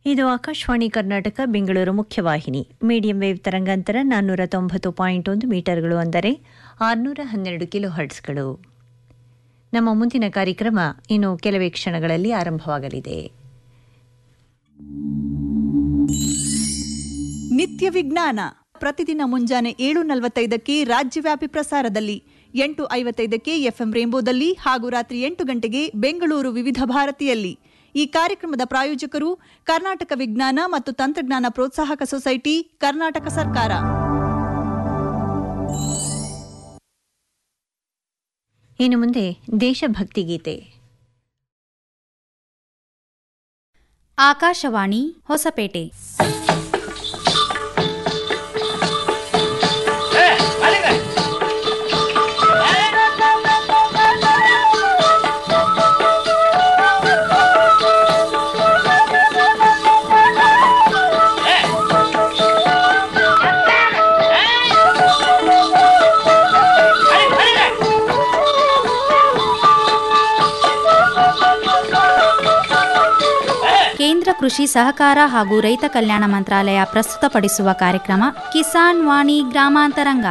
ಇದು ಆಕಾಶವಾಣಿ ಕರ್ನಾಟಕ ಬೆಂಗಳೂರು ಮುಖ್ಯವಾಹಿನಿ medium wave ತರಂಗಾಂತರ ನಾನ್ನೂರ ತೊಂಬತ್ತು ಪಾಯಿಂಟ್ ಒಂದು ಮೀಟರ್ಗಳು ಅಂದರೆ ಆರುನೂರ ಹನ್ನೆರಡು ಕಿಲೋ ಹರ್ಟ್ಸ್ಗಳು ನಮ್ಮ ಮುಂದಿನ ಕಾರ್ಯಕ್ರಮ ಇನ್ನು ಕೆಲವೇ ಕ್ಷಣಗಳಲ್ಲಿ ಆರಂಭವಾಗಲಿದೆ ನಿತ್ಯ ವಿಜ್ಞಾನ ಪ್ರತಿದಿನ ಮುಂಜಾನೆ ಏಳು ನಲವತ್ತೈದಕ್ಕೆ ರಾಜ್ಯವ್ಯಾಪಿ ಪ್ರಸಾರದಲ್ಲಿ ಎಂಟು ಐವತ್ತೈದಕ್ಕೆ ಎಫ್ಎಂ ರೇಂಬೋದಲ್ಲಿ ಹಾಗೂ ರಾತ್ರಿ ಎಂಟು ಗಂಟೆಗೆ ಬೆಂಗಳೂರು ವಿವಿಧ ಭಾರತಿಯಲ್ಲಿ ಈ ಕಾರ್ಯಕ್ರಮದ ಪ್ರಾಯೋಜಕರು ಕರ್ನಾಟಕ ವಿಜ್ಞಾನ ಮತ್ತು ತಂತ್ರಜ್ಞಾನ ಪ್ರೋತ್ಸಾಹಕ ಸೊಸೈಟಿ ಕರ್ನಾಟಕ ಸರ್ಕಾರ ಇನ್ನು ಮುಂದೆ ದೇಶಭಕ್ತಿ ಗೀತೆ ಆಕಾಶವಾಣಿ ಹೊಸಪೇಟೆ ಕೇಂದ್ರ ಕೃಷಿ ಸಹಕಾರ ಹಾಗೂ ರೈತ ಕಲ್ಯಾಣ ಮಂತ್ರಾಲಯ ಪ್ರಸ್ತುತಪಡಿಸುವ ಕಾರ್ಯಕ್ರಮ ಕಿಸಾನ್ ವಾಣಿ ಗ್ರಾಮಾಂತರಂಗ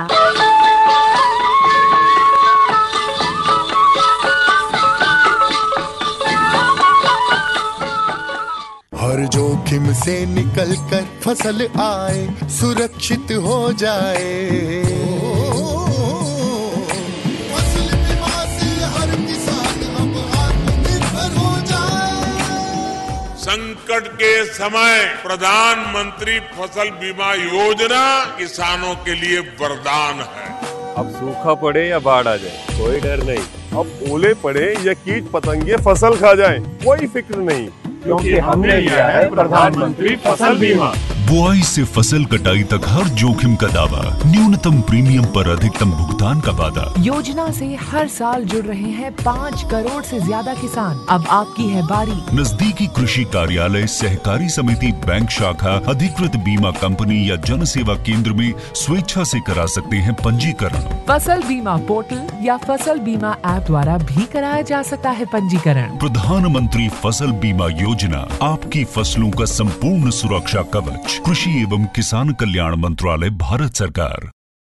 हर जोखिम से निकल कर फसल आए सुरक्षित हो जाए फसल बीमा से हर किसान अब आत्मनिर्भर हो जाए संकट के समय प्रधानमंत्री फसल बीमा योजना किसानों के लिए वरदान है अब सूखा पड़े या बाढ़ आ जाए कोई डर नहीं अब ओले पड़े या कीट पतंगे फसल खा जाए कोई फिक्र नहीं क्योंकि हमने लिया है प्रधानमंत्री फसल बीमा बुआई से फसल कटाई तक हर जोखिम का दावा न्यूनतम प्रीमियम पर अधिकतम भुगतान का वादा योजना से हर साल जुड़ रहे हैं पाँच करोड़ से ज्यादा किसान अब आपकी है बारी नजदीकी कृषि कार्यालय सहकारी समिति बैंक शाखा अधिकृत बीमा कंपनी या जन सेवा केंद्र में स्वेच्छा से करा सकते हैं पंजीकरण फसल बीमा पोर्टल या फसल बीमा ऐप द्वारा भी कराया जा सकता है पंजीकरण प्रधानमंत्री फसल बीमा योजना आपकी फसलों का संपूर्ण सुरक्षा कवच कृषि एवं किसान कल्याण मंत्रालय भारत सरकार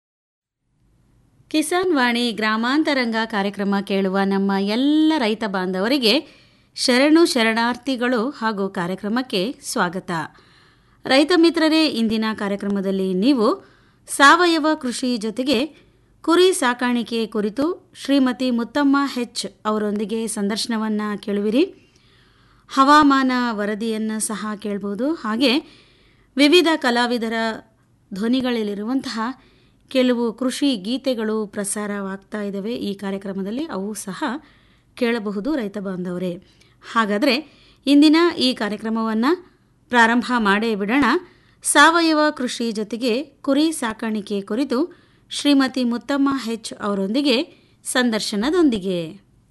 ಕಿಸಾನ್ ವಾಣಿ ಗ್ರಾಮಾಂತರಂಗ ಕಾರ್ಯಕ್ರಮ ಕೇಳುವ ನಮ್ಮ ಎಲ್ಲ ರೈತ ಬಾಂಧವರಿಗೆ ಶರಣು ಶರಣಾರ್ಥಿಗಳು ಹಾಗೂ ಕಾರ್ಯಕ್ರಮಕ್ಕೆ ಸ್ವಾಗತ ರೈತ ಮಿತ್ರರೇ ಇಂದಿನ ಕಾರ್ಯಕ್ರಮದಲ್ಲಿ ನೀವು ಸಾವಯವ ಕೃಷಿ ಜೊತೆಗೆ ಕುರಿ ಸಾಕಾಣಿಕೆ ಕುರಿತು ಶ್ರೀಮತಿ ಮುತ್ತಮ್ಮ ಹೆಚ್ ಅವರೊಂದಿಗೆ ಸಂದರ್ಶನವನ್ನು ಕೇಳುವಿರಿ ಹವಾಮಾನ ವರದಿಯನ್ನು ಸಹ ಕೇಳ್ಬೋದು ಹಾಗೆ ವಿವಿಧ ಕಲಾವಿದರ ಧ್ವನಿಗಳಲ್ಲಿರುವಂತಹ ಕೆಲವು ಕೃಷಿ ಗೀತೆಗಳು ಪ್ರಸಾರವಾಗ್ತಾ ಇದ್ದಾವೆ ಈ ಕಾರ್ಯಕ್ರಮದಲ್ಲಿ ಅವು ಸಹ ಕೇಳಬಹುದು ರೈತ ಬಾಂಧವರೇ ಹಾಗಾದರೆ ಇಂದಿನ ಈ ಕಾರ್ಯಕ್ರಮವನ್ನು ಪ್ರಾರಂಭ ಮಾಡೇ ಬಿಡೋಣ ಸಾವಯವ ಕೃಷಿ ಜೊತೆಗೆ ಕುರಿ ಸಾಕಾಣಿಕೆ ಕುರಿತು ಶ್ರೀಮತಿ ಮುತ್ತಮ್ಮ ಹೆಚ್ ಅವರೊಂದಿಗೆ ಸಂದರ್ಶನದೊಂದಿಗೆ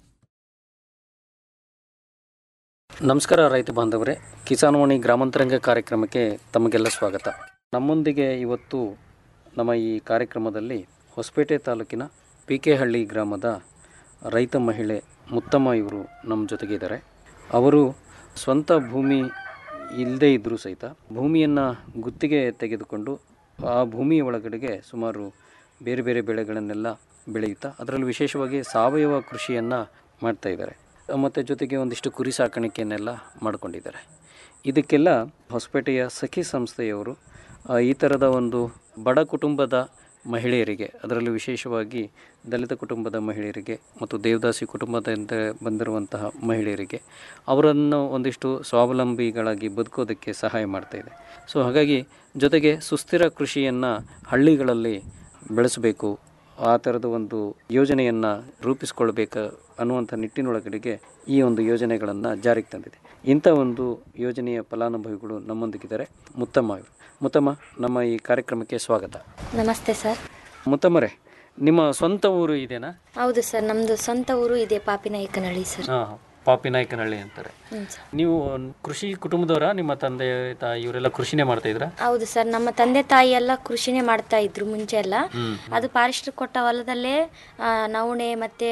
ನಮಸ್ಕಾರ ರೈತ ಬಾಂಧವರೇ ಕಿಸಾನ್ವಾಣಿ ಗ್ರಾಮಾಂತರಂಗ ಕಾರ್ಯಕ್ರಮಕ್ಕೆ ತಮಗೆಲ್ಲ ಸ್ವಾಗತ ನಮ್ಮೊಂದಿಗೆ ಇವತ್ತು ನಮ್ಮ ಈ ಕಾರ್ಯಕ್ರಮದಲ್ಲಿ ಹೊಸಪೇಟೆ ತಾಲೂಕಿನ ಪಿ ಕೆ ಹಳ್ಳಿ ಗ್ರಾಮದ ರೈತ ಮಹಿಳೆ ಮುತ್ತಮ್ಮ ಇವರು ನಮ್ಮ ಜೊತೆಗೆ ಇದ್ದಾರೆ ಅವರು ಸ್ವಂತ ಭೂಮಿ ಇಲ್ಲದೇ ಇದ್ದರೂ ಸಹಿತ ಭೂಮಿಯನ್ನು ಗುತ್ತಿಗೆ ತೆಗೆದುಕೊಂಡು ಆ ಭೂಮಿಯ ಒಳಗಡೆಗೆ ಸುಮಾರು ಬೇರೆ ಬೇರೆ ಬೆಳೆಗಳನ್ನೆಲ್ಲ ಬೆಳೆಯುತ್ತಾ ಅದರಲ್ಲಿ ವಿಶೇಷವಾಗಿ ಸಾವಯವ ಕೃಷಿಯನ್ನು ಮಾಡ್ತಾ ಇದ್ದಾರೆ ಮತ್ತು ಜೊತೆಗೆ ಒಂದಿಷ್ಟು ಕುರಿ ಸಾಕಾಣಿಕೆಯನ್ನೆಲ್ಲ ಮಾಡಿಕೊಂಡಿದ್ದಾರೆ ಇದಕ್ಕೆಲ್ಲ ಹೊಸಪೇಟೆಯ ಸಖಿ ಸಂಸ್ಥೆಯವರು ಆ, ಈ ಥರದ ಒಂದು ಬಡ ಕುಟುಂಬದ ಮಹಿಳೆಯರಿಗೆ ಅದರಲ್ಲೂ ವಿಶೇಷವಾಗಿ ದಲಿತ ಕುಟುಂಬದ ಮಹಿಳೆಯರಿಗೆ ಮತ್ತು ದೇವದಾಸಿ ಕುಟುಂಬದಿಂದ ಬಂದಿರುವಂತಹ ಮಹಿಳೆಯರಿಗೆ ಅವರನ್ನು ಒಂದಿಷ್ಟು ಸ್ವಾವಲಂಬಿಗಳಾಗಿ ಬದುಕೋದಕ್ಕೆ ಸಹಾಯ ಮಾಡ್ತಾ ಇದೆ ಸೊ ಹಾಗಾಗಿ ಜೊತೆಗೆ ಸುಸ್ಥಿರ ಕೃಷಿಯನ್ನು ಹಳ್ಳಿಗಳಲ್ಲಿ ಬೆಳೆಸಬೇಕು ಆ ಥರದ ಒಂದು ಯೋಜನೆಯನ್ನು ರೂಪಿಸ್ಕೊಳ್ಬೇಕು ಅನ್ನುವಂಥ ನಿಟ್ಟಿನೊಳಗಡೆಗೆ ಈ ಒಂದು ಯೋಜನೆಗಳನ್ನು ಜಾರಿಗೆ ತಂದಿದೆ ಇಂಥ ಒಂದು ಯೋಜನೆಯ ಫಲಾನುಭವಿಗಳು ನಮ್ಮೊಂದಿಗಿದ್ದಾರೆ ಮುತ್ತಮ್ಮ ಅವರು ಮುತ್ತಮ್ಮ ನಮ್ಮ ಈ ಕಾರ್ಯಕ್ರಮಕ್ಕೆ ಸ್ವಾಗತ ನಮಸ್ತೆ ಸರ್ ಮುತ್ತಮ್ಮರೇ ನಿಮ್ಮ ಸ್ವಂತ ಊರು ಇದೇನಾ ಹೌದು ಸರ್ ನಮ್ಮದು ಸ್ವಂತ ಊರು ಇದೆ ಪಾಪಿನಾಯಕನಹಳ್ಳಿ ಸರ್ ಹಾಂ ಪಾಪಿನಾಯಕನಹಳ್ಳಿ ಅಂತಾರೆ ಹ್ಞೂ ಸರ್ ನೀವು ಕೃಷಿ ಕುಟುಂಬದವರ ನಿಮ್ಮ ತಂದೆ ತಾಯಿ ಇವರೆಲ್ಲ ಕೃಷಿನೇ ಮಾಡ್ತಾ ಇದ್ರಾ ಹೌದು ಸರ್ ನಮ್ಮ ತಂದೆ ತಾಯಿ ಎಲ್ಲ ಕೃಷಿನೇ ಮಾಡ್ತಾ ಇದ್ರು ಮುಂಚೆ ಎಲ್ಲ ಅದು ಪಾರಿಶ್ರ ಕೊಟ್ಟ ಹೊಲದಲ್ಲೇ ಆ, ನವಣೆ ಮತ್ತೆ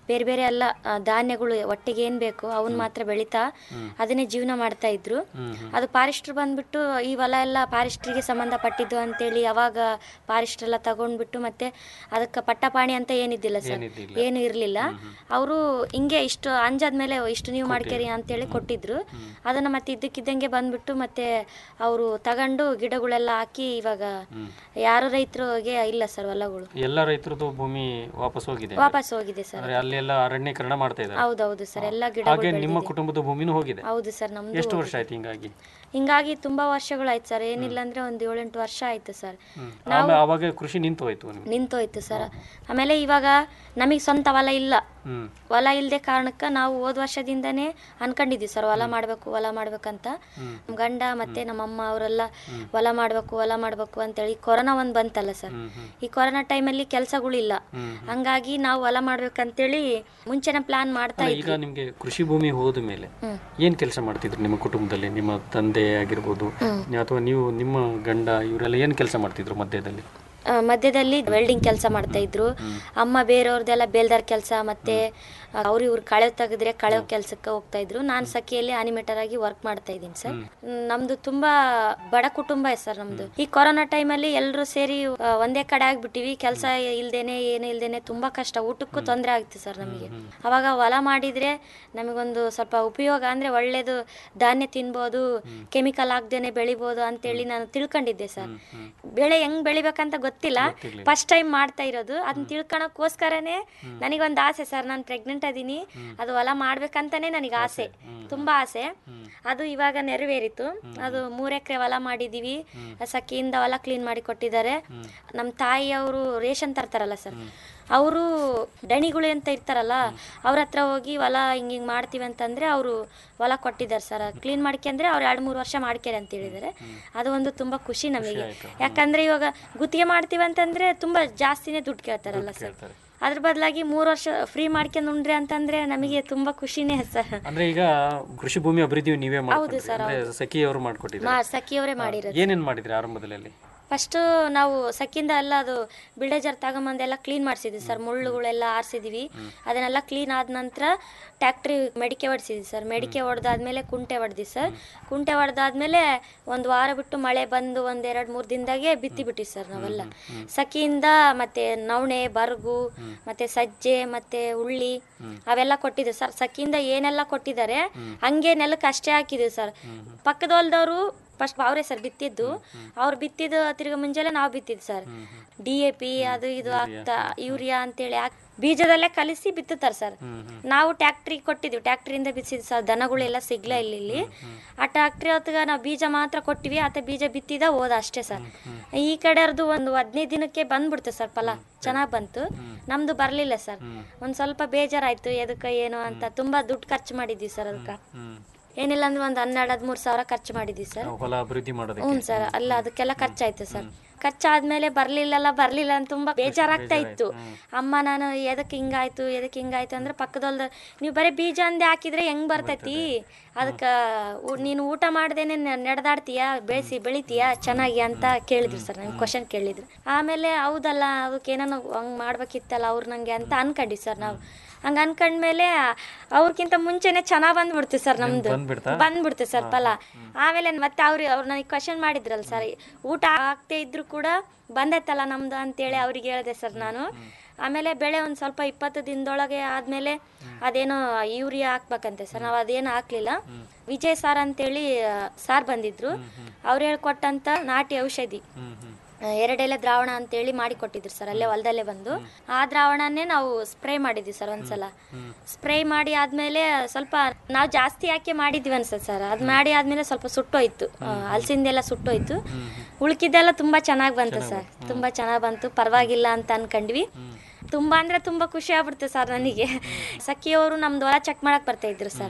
ಬೇರೆ ಬೇರೆ ಎಲ್ಲ ಆ, ಧಾನ್ಯಗಳು ಒಟ್ಟಿಗೆ ಏನ್ ಬೇಕು ಅವನ್ ಮಾತ್ರ ಬೆಳಿತಾ ಅದನ್ನೇ ಜೀವನ ಮಾಡ್ತಾ ಇದ್ರು ಅದು ಫಾರೆಸ್ಟ್ರು ಬಂದ್ಬಿಟ್ಟು ಈ ಹೊಲ ಎಲ್ಲ ಫಾರೆಸ್ಟ್ರಿಗೆ ಸಂಬಂಧಪಟ್ಟಿದ್ದು ಅಂತೇಳಿ ಅವಾಗ ಫಾರೆಸ್ಟ್ ಎಲ್ಲ ತಗೊಂಡ್ಬಿಟ್ಟು ಮತ್ತೆ ಅದಕ್ಕೆ ಪಟ್ಟಪಾಣಿ ಅಂತ ಏನಿದ್ದಿಲ್ಲ ಸರ್ ಏನಿದ್ದಿಲ್ಲ. ಏನು ಇರಲಿಲ್ಲ ಅವರು ಹಿಂಗೆ ಇಷ್ಟು ಅಂಜಾದ್ಮೇಲೆ ಇಷ್ಟು ನೀವು ಮಾಡ್ಕೇರಿ ಅಂತೇಳಿ ಕೊಟ್ಟಿದ್ರು ಅದನ್ನ ಮತ್ತೆ ಇದ್ದಕ್ಕಿದ್ದಂಗೆ ಬಂದ್ಬಿಟ್ಟು ಮತ್ತೆ ಅವರು ತಗೊಂಡು ಗಿಡಗಳೆಲ್ಲ ಹಾಕಿ ಇವಾಗ ಯಾರು ರೈತರಿಗೆ ಇಲ್ಲ ಸರ್ ಹೊಲಗಳು ಎಲ್ಲ ರೈತರದ್ದು ಭೂಮಿ ವಾಪಸ್ ಹೋಗಿದೆ ವಾಪಸ್ ಹೋಗಿದೆ ಸರ್ ಅಂದ್ರೆ ಅಲ್ಲೆಲ್ಲ ಅರಣ್ಯೀಕರಣ ಮಾಡ್ತಾ ಇದ್ದಾರೆ ಹೌದೌದು ಸರ್ ಎಲ್ಲ ಹಾಗೆ ಗಿಡಗಳು ನಿಮ್ಮ ಬೆಳ್ದಿದೆ. ಕುಟುಂಬದ ಭೂಮಿನೂ ಹೋಗಿದೆ ಹೌದು ಸರ್ ನಮ್ದು ಎಷ್ಟು ವರ್ಷ ಹೋಗಿದೆ. ಆಯ್ತು ಹಿಂಗಾಗಿ ಹಿಂಗಾಗಿ ತುಂಬಾ ವರ್ಷಗಳಾಯ್ತು ಸರ್ ಏನಿಲ್ಲ ಅಂದ್ರೆ ಒಂದ್ ಏಳೆಂಟು ವರ್ಷ ಆಯ್ತು ಸರ್ ನಾವು ಆಮೇಲೆ ಅವಾಗ ಕೃಷಿ ನಿಂತು ಹೋಯ್ತು ನಿಮ್ಗೆ ನಿಂತೋಯ್ತು ಸರ್ ಆಮೇಲೆ ಇವಾಗ ನಮಗೆ ಸ್ವಂತ ಹೊಲ ಇಲ್ಲ ಹ್ಮ್ ಹೊಲ ಇಲ್ಲದೆ ಕಾರಣಕ್ಕೆ ನಾವು ಹೋದ ವರ್ಷದಿಂದನೇ ಅನ್ಕೊಂಡಿದ್ವಿ ಸರ್ ಹೊಲ ಮಾಡಬೇಕು ಹೊಲ ಮಾಡ್ಬೇಕಂತ ನಮ್ ಗಂಡ ಮತ್ತೆ ನಮ್ಮಮ್ಮ ಅವರೆಲ್ಲ ಹೊಲ ಮಾಡಬೇಕು ಹೊಲ ಮಾಡಬೇಕು ಅಂತೇಳಿ ಕೊರೋನಾ ಒಂದು ಬಂತಲ್ಲ ಸರ್ ಈ ಕೊರೋನಾ ಟೈಮಲ್ಲಿ ಕೆಲಸಗಳಿಲ್ಲ ಹಂಗಾಗಿ ನಾವು ಹೊಲ ಮಾಡ್ಬೇಕಂತೇಳಿ ಮುಂಚೆನೆ ಪ್ಲಾನ್ ಮಾಡ್ತಾ ಅಲ್ಲ, ಇದ್ವಿ ಈಗ ನಿಮ್ಗೆ ಕೃಷಿ ಭೂಮಿ ಹೋದ ಮೇಲೆ ಹ್ಮ್. ಏನ್ ಕೆಲಸ ಮಾಡ್ತಿದ್ರು ನಿಮ್ಮ ಕುಟುಂಬದಲ್ಲಿ ನಿಮ್ಮ ತಂದೆ ಆಗಿರ್ಬೋದು ಅಥವಾ ನೀವು ನಿಮ್ಮ ಗಂಡ ಇವರೆಲ್ಲ ಏನ್ ಕೆಲಸ ಮಾಡ್ತಿದ್ರು ಮಧ್ಯದಲ್ಲಿ ಆ, ಮಧ್ಯದಲ್ಲಿ ವೆಲ್ಡಿಂಗ್ ಕೆಲಸ ಮಾಡ್ತಾ ಇದ್ರು ಅಮ್ಮ ಬೇರೆಯವ್ರದ್ದೆಲ್ಲ ಬೇಲ್ದಾರ್ ಕೆಲಸ ಮತ್ತೆ ಅವ್ರು ಇವ್ರು ಕಳೆ ತೆಗೆದ್ರೆ ಕಳೆ ಕೆಲ್ಸಕ್ಕೆ ಹೋಗ್ತಾ ಇದ್ರು ನಾನು ಸಖಿಯಲ್ಲಿ ಅನಿಮೇಟರ್ ಆಗಿ ವರ್ಕ್ ಮಾಡ್ತಾ ಇದ್ದೀನಿ ಸರ್ ನಮ್ದು ತುಂಬಾ ಬಡ ಕುಟುಂಬ ಸರ್ ನಮ್ದು ಈ ಕೊರೋನಾ ಟೈಮಲ್ಲಿ ಎಲ್ಲರೂ ಸೇರಿ ಆ, ಒಂದೇ ಕಡೆ ಆಗ್ಬಿಟ್ಟಿವಿ ಕೆಲಸ ಇಲ್ದೇನೆ ಏನು ಇಲ್ದೇನೆ ತುಂಬಾ ಕಷ್ಟ ಊಟಕ್ಕೂ ತೊಂದರೆ ಆಗ್ತಿತ್ತು ಸರ್ ನಮಗೆ ಅವಾಗ ಹೊಲ ಮಾಡಿದ್ರೆ ನಮಗೊಂದು ಸ್ವಲ್ಪ ಉಪಯೋಗ ಅಂದ್ರೆ ಒಳ್ಳೇದು ಧಾನ್ಯ ತಿನ್ಬೋದು ಕೆಮಿಕಲ್ ಹಾಕ್ದೇನೆ ಬೆಳಿಬೋದು ಅಂತೇಳಿ ನಾನು ತಿಳ್ಕೊಂಡಿದ್ದೆ ಸರ್ ಬೆಳೆ ಹೆಂಗ್ ಬೆಳಿಬೇಕಂತ ಗೊತ್ತಿಲ್ಲ ಫಸ್ಟ್ ಟೈಮ್ ಮಾಡ್ತಾ ಇರೋದು ಅದನ್ನ ತಿಳ್ಕೊಳಕ್ಕೋಸ್ಕರನೇ ನನಗೊಂದು ಆಸೆ ಸರ್ ನಾನು ಪ್ರೆಗ್ನೆಂಟ್ ಅದೀನಿ ಅದು ಹೊಲ ಮಾಡ್ಬೇಕಂತಾನೆ ನನಗೆ ಆಸೆ ತುಂಬಾ ಆಸೆ ಅದು ಇವಾಗ ನೆರವೇರಿತು ಅದು ಮೂರ್ ಎಕರೆ ಹೊಲ ಮಾಡಿದೀವಿ ಸಖಿಯಿಂದ ಹೊಲ ಕ್ಲೀನ್ ಮಾಡಿ ಕೊಟ್ಟಿದ್ದಾರೆ ನಮ್ಮ ತಾಯಿಯವರು ರೇಷನ್ ತರ್ತಾರಲ್ಲ ಸರ್ ಅವರು ದಣಿಗಳು ಅಂತ ಇರ್ತಾರಲ್ಲ ಅವ್ರ ಹತ್ರ ಹೋಗಿ ಹೊಲ ಹಿಂಗ್ ಹಿಂಗ್ ಮಾಡ್ತೀವಿ ಅಂತಂದ್ರೆ ಅವರು ಹೊಲ ಕೊಟ್ಟಿದ್ದಾರೆ ಸರ್ ಕ್ಲೀನ್ ಮಾಡ್ಕೊಂಡ್ರೆ ಅವ್ರು ಎರಡು ಮೂರು ವರ್ಷ ಮಾಡ್ಕ್ಯಾರ ಅಂತ ಹೇಳಿದ್ದಾರೆ ಅದು ಒಂದು ತುಂಬಾ ಖುಷಿ ನಮಗೆ ಯಾಕಂದ್ರೆ ಇವಾಗ ಗುತ್ತಿಗೆ ಮಾಡ್ತೀವಿ ಅಂತಂದ್ರೆ ತುಂಬಾ ಜಾಸ್ತಿನೇ ದುಡ್ಡು ಕೇಳ್ತಾರಲ್ಲ ಸರ್ ಅದ್ರ ಬದಲಾಗಿ ಮೂರು ವರ್ಷ ಫ್ರೀ ಮಾಡ್ಕೊಂಡು ಉಂಡ್ರೆ ಅಂತಂದ್ರೆ ನಮಗೆ ತುಂಬಾ ಖುಷಿನೇ ಸರ್ ಅಂದ್ರೆ ಈಗ ಕೃಷಿ ಭೂಮಿ ಅಭಿವೃದ್ಧಿ ನೀವೇ ಮಾಡ್ಕೊಂಡ್ರಿ sir, ಅಂದ್ರೆ ಸಖಿಯವರು ಮಾ ಮಾಡ್ಕೊಟ್ಟಿದ್ದಾರೆ ಸಖಿಯವರೇ ಮಾಡಿರೋದು ಏನೇನ್ ಮಾಡಿದ್ರಿ ಆರಂಭದಲ್ಲಿ ಫಸ್ಟ್ ನಾವು ಸಕ್ಕಿಂದ ಎಲ್ಲ ಅದು ಬಿಲ್ಡೇಜರ್ ತಗೊಂಬಂದೆಲ್ಲ ಕ್ಲೀನ್ ಮಾಡಿಸಿದ್ವಿ ಸರ್ ಮುಳ್ಳುಗಳೆಲ್ಲ ಆರಿಸಿದ್ವಿ ಅದನ್ನೆಲ್ಲ ಕ್ಲೀನ್ ಆದ ನಂತರ ಟ್ಯಾಕ್ಟ್ರಿ ಮೆಡಿಕೆ ಹೊಡ್ಸಿದ್ವಿ ಸರ್ ಮೆಡಿಕೆ ಹೊಡೆದಾದ್ಮೇಲೆ ಕುಂಟೆ ಹೊಡೆದ್ವಿ ಸರ್ ಕುಂಟೆ ಹೊಡೆದಾದ್ಮೇಲೆ ಒಂದು ವಾರ ಬಿಟ್ಟು ಮಳೆ ಬಂದು ಒಂದ್ ಎರಡ್ ಮೂರ್ ದಿನದಾಗೆ ಬಿತ್ತಿ ಬಿಟ್ವಿ ಸರ್ ನಾವೆಲ್ಲ ಸಖಿಯಿಂದ ಮತ್ತೆ ನವಣೆ ಬರ್ಗು ಮತ್ತೆ ಸಜ್ಜೆ ಮತ್ತೆ ಉಳ್ಳಿ ಅವೆಲ್ಲ ಕೊಟ್ಟಿದ್ವಿ ಸರ್ ಸಖಿಯಿಂದ ಏನೆಲ್ಲ ಕೊಟ್ಟಿದ್ದಾರೆ ಹಂಗೆ ನೆಲಕ್ಕೆ ಅಷ್ಟೇ ಹಾಕಿದ್ವಿ ಸರ್ ಪಕ್ಕದ ಹೊಲ್ದವರು ಫಸ್ಟ್ ಅವರೇ ಸರ್ ಬಿತ್ತಿದ್ದು ಅವ್ರು ಬಿತ್ತಿದ್ದು ತಿರ್ಗ ಮುಂಜಾನೆ ನಾವು ಬಿತ್ತಿದ್ದು ಸರ್ ಡಿ ಎ ಪಿ ಅದು ಇದು ಆಗ್ತಾ ಯೂರಿಯಾ ಅಂತೇಳಿ ಹಾಕ್ ಬೀಜದಲ್ಲೇ ಕಲಿಸಿ ಬಿತ್ತುತ್ತಾರೆ ಸರ್ ನಾವು ಟ್ಯಾಕ್ಟ್ರಿ ಕೊಟ್ಟಿದ್ವಿ ಟ್ಯಾಕ್ಟ್ರಿಯಿಂದ ಬಿತ್ತಿದ್ದು ಸರ್ ದನಗಳೆಲ್ಲ ಸಿಗ್ಲೇ ಇಲ್ಲ ಇಲ್ಲಿ ಆ ಟ್ಯಾಕ್ಟ್ರಿ ಹೊತ್ತಿಗೆ ನಾವು ಬೀಜ ಮಾತ್ರ ಕೊಟ್ಟಿವಿ ಆತ ಬೀಜ ಬಿತ್ತಿದ ಹೋದ ಅಷ್ಟೇ ಸರ್ ಈ ಕಡೆಯವ್ರದ್ದು ಒಂದು ಹದಿನೈದು ದಿನಕ್ಕೆ ಬಂದ್ಬಿಡ್ತು ಸರ್ ಫಲ ಚೆನ್ನಾಗಿ ಬಂತು ನಮ್ದು ಬರಲಿಲ್ಲ ಸರ್ ಒಂದು ಸ್ವಲ್ಪ ಬೇಜಾರಾಯ್ತು ಎದಕ್ಕೆ ಏನು ಅಂತ ತುಂಬಾ ದುಡ್ಡು ಖರ್ಚು ಮಾಡಿದ್ವಿ ಸರ್ ಅದಕ್ಕೆ ಏನಿಲ್ಲ ಅಂದ್ರೆ ಒಂದು ಹನ್ನೆರಡು ಹದಿಮೂರು ಸಾವಿರ ಖರ್ಚು ಮಾಡಿದ್ವಿ ಸರ್ ಹೊಲ ಅಭಿವೃದ್ಧಿ ಮಾಡೋದಕ್ಕೆ ಹ್ಞೂ ಸರ್ ಅಲ್ಲ ಅದಕ್ಕೆಲ್ಲ ಖರ್ಚಾಯ್ತು ಸರ್ ಖರ್ಚಾದ್ಮೇಲೆ ಬರ್ಲಿಲ್ಲಲ್ಲ ಬರ್ಲಿಲ್ಲ ಅಂತ ತುಂಬಾ ಬೇಜಾರಾಗ್ತಾ ಇತ್ತು ಅಮ್ಮ ನಾನು ಎದಕ್ಕೆ ಹಿಂಗಾಯ್ತು ಎದಕ್ಕೆ ಹಿಂಗಾಯ್ತು ಅಂದ್ರೆ ಪಕ್ಕದೊಲ್ದ ನೀವು ಬರೀ ಬೀಜ ಅಂದೆ ಹಾಕಿದ್ರೆ ಹೆಂಗ್ ಬರ್ತೈತಿ ಅದಕ್ಕೆ ನೀನು ಊಟ ಮಾಡ್ದೇನೆ ನಡೆದಾಡ್ತೀಯಾ ಬೆಳೆಸಿ ಬೆಳಿತೀಯಾ ಚೆನ್ನಾಗಿ ಅಂತ ಕೇಳಿದ್ರು ಸರ್ ನಂಗೆ ಕ್ವಶನ್ ಕೇಳಿದ್ರು ಆಮೇಲೆ ಹೌದಲ್ಲ ಅದಕ್ಕೆ ಏನಾನ ಹಂಗ್ ಮಾಡ್ಬೇಕಿತ್ತಲ್ಲ ಅವ್ರು ನಂಗೆ ಅಂತ ಅನ್ಕೊಂಡ್ವಿ ಸರ್ ನಾವು ಹಂಗ ಅನ್ಕೊಂಡ್ಮೇಲೆ ಅವ್ರಕ್ಕಿಂತ ಮುಂಚೆನೆ ಚೆನ್ನಾಗ್ ಬಂದ್ಬಿಡ್ತು ಸರ್ ನಮ್ದು ಬಂದ್ಬಿಡ್ತಾ? ಬಂದ್ಬಿಡ್ತು ಸರ್ ಫಲ ಆಮೇಲೆ ಮತ್ತೆ ಅವ್ರು ಅವ್ರು ನನಗೆ ಕ್ವಶನ್ ಮಾಡಿದ್ರಲ್ಲ ಸರ್ ಊಟ ಆಗ್ತೇ ಇದ್ರು ಕೂಡ ಬಂದೈತಲ್ಲ ನಮ್ದು ಅಂತೇಳಿ ಅವ್ರಿಗೆ ಹೇಳಿದೆ ಸರ್ ನಾನು ಆಮೇಲೆ ಬೆಳೆ ಒಂದು ಸ್ವಲ್ಪ ಇಪ್ಪತ್ತು ದಿನದೊಳಗೆ ಆದ್ಮೇಲೆ ಅದೇನೋ ಯೂರಿಯಾ ಹಾಕ್ಬೇಕಂತೆ ಸರ್ ನಾವು ಅದೇನು ಹಾಕ್ಲಿಲ್ಲ ವಿಜಯ್ ಸಾರ್ ಅಂತೇಳಿ ಆ, ಸಾರ್ ಬಂದಿದ್ರು ಅವ್ರು ಹೇಳ್ಕೊಟ್ಟಂತ ನಾಟಿ ಔಷಧಿ ಆ, ಎರಡೆಲೆ ದ್ರಾವಣ ಅಂತೇಳಿ ಮಾಡಿ ಕೊಟ್ಟಿದ್ರು ಸರ್ ಅಲ್ಲೇ ಹೊಲದಲ್ಲೇ ಬಂದು ಆ ದ್ರಾವಣನೇ ನಾವು ಸ್ಪ್ರೇ ಮಾಡಿದ್ವಿ ಸರ್ ಒಂದ್ಸಲ ಸ್ಪ್ರೇ ಮಾಡಿ ಆದ್ಮೇಲೆ ಸ್ವಲ್ಪ ನಾವು ಜಾಸ್ತಿ ಯಾಕೆ ಮಾಡಿದ್ವಿ ಅನ್ಸತ್ ಸರ್ ಅದ್ ಮಾಡಿ ಆದ್ಮೇಲೆ ಸ್ವಲ್ಪ ಸುಟ್ಟೋಯ್ತು ಆ, ಹಲ್ಸಿಂದೆಲ್ಲ ಸುಟ್ಟೋಯ್ತು ಉಳ್ಕಿದ್ದೆಲ್ಲ ತುಂಬಾ ಚೆನ್ನಾಗಿ ಬಂತು ಸರ್ ತುಂಬಾ ಚೆನ್ನಾಗಿ ಬಂತು ಪರವಾಗಿಲ್ಲ ಅಂತ ಅನ್ಕೊಂಡ್ವಿ ತುಂಬಾ ಅಂದ್ರೆ ತುಂಬಾ ಖುಷಿ ಆಗ್ಬಿಡ್ತು ಸರ್ ನನಗೆ ಸಖಿಯವರು ನಮ್ದು ಹೊಲ ಚೆಕ್ ಮಾಡಕ್ ಬರ್ತಾ ಇದ್ರು ಸರ್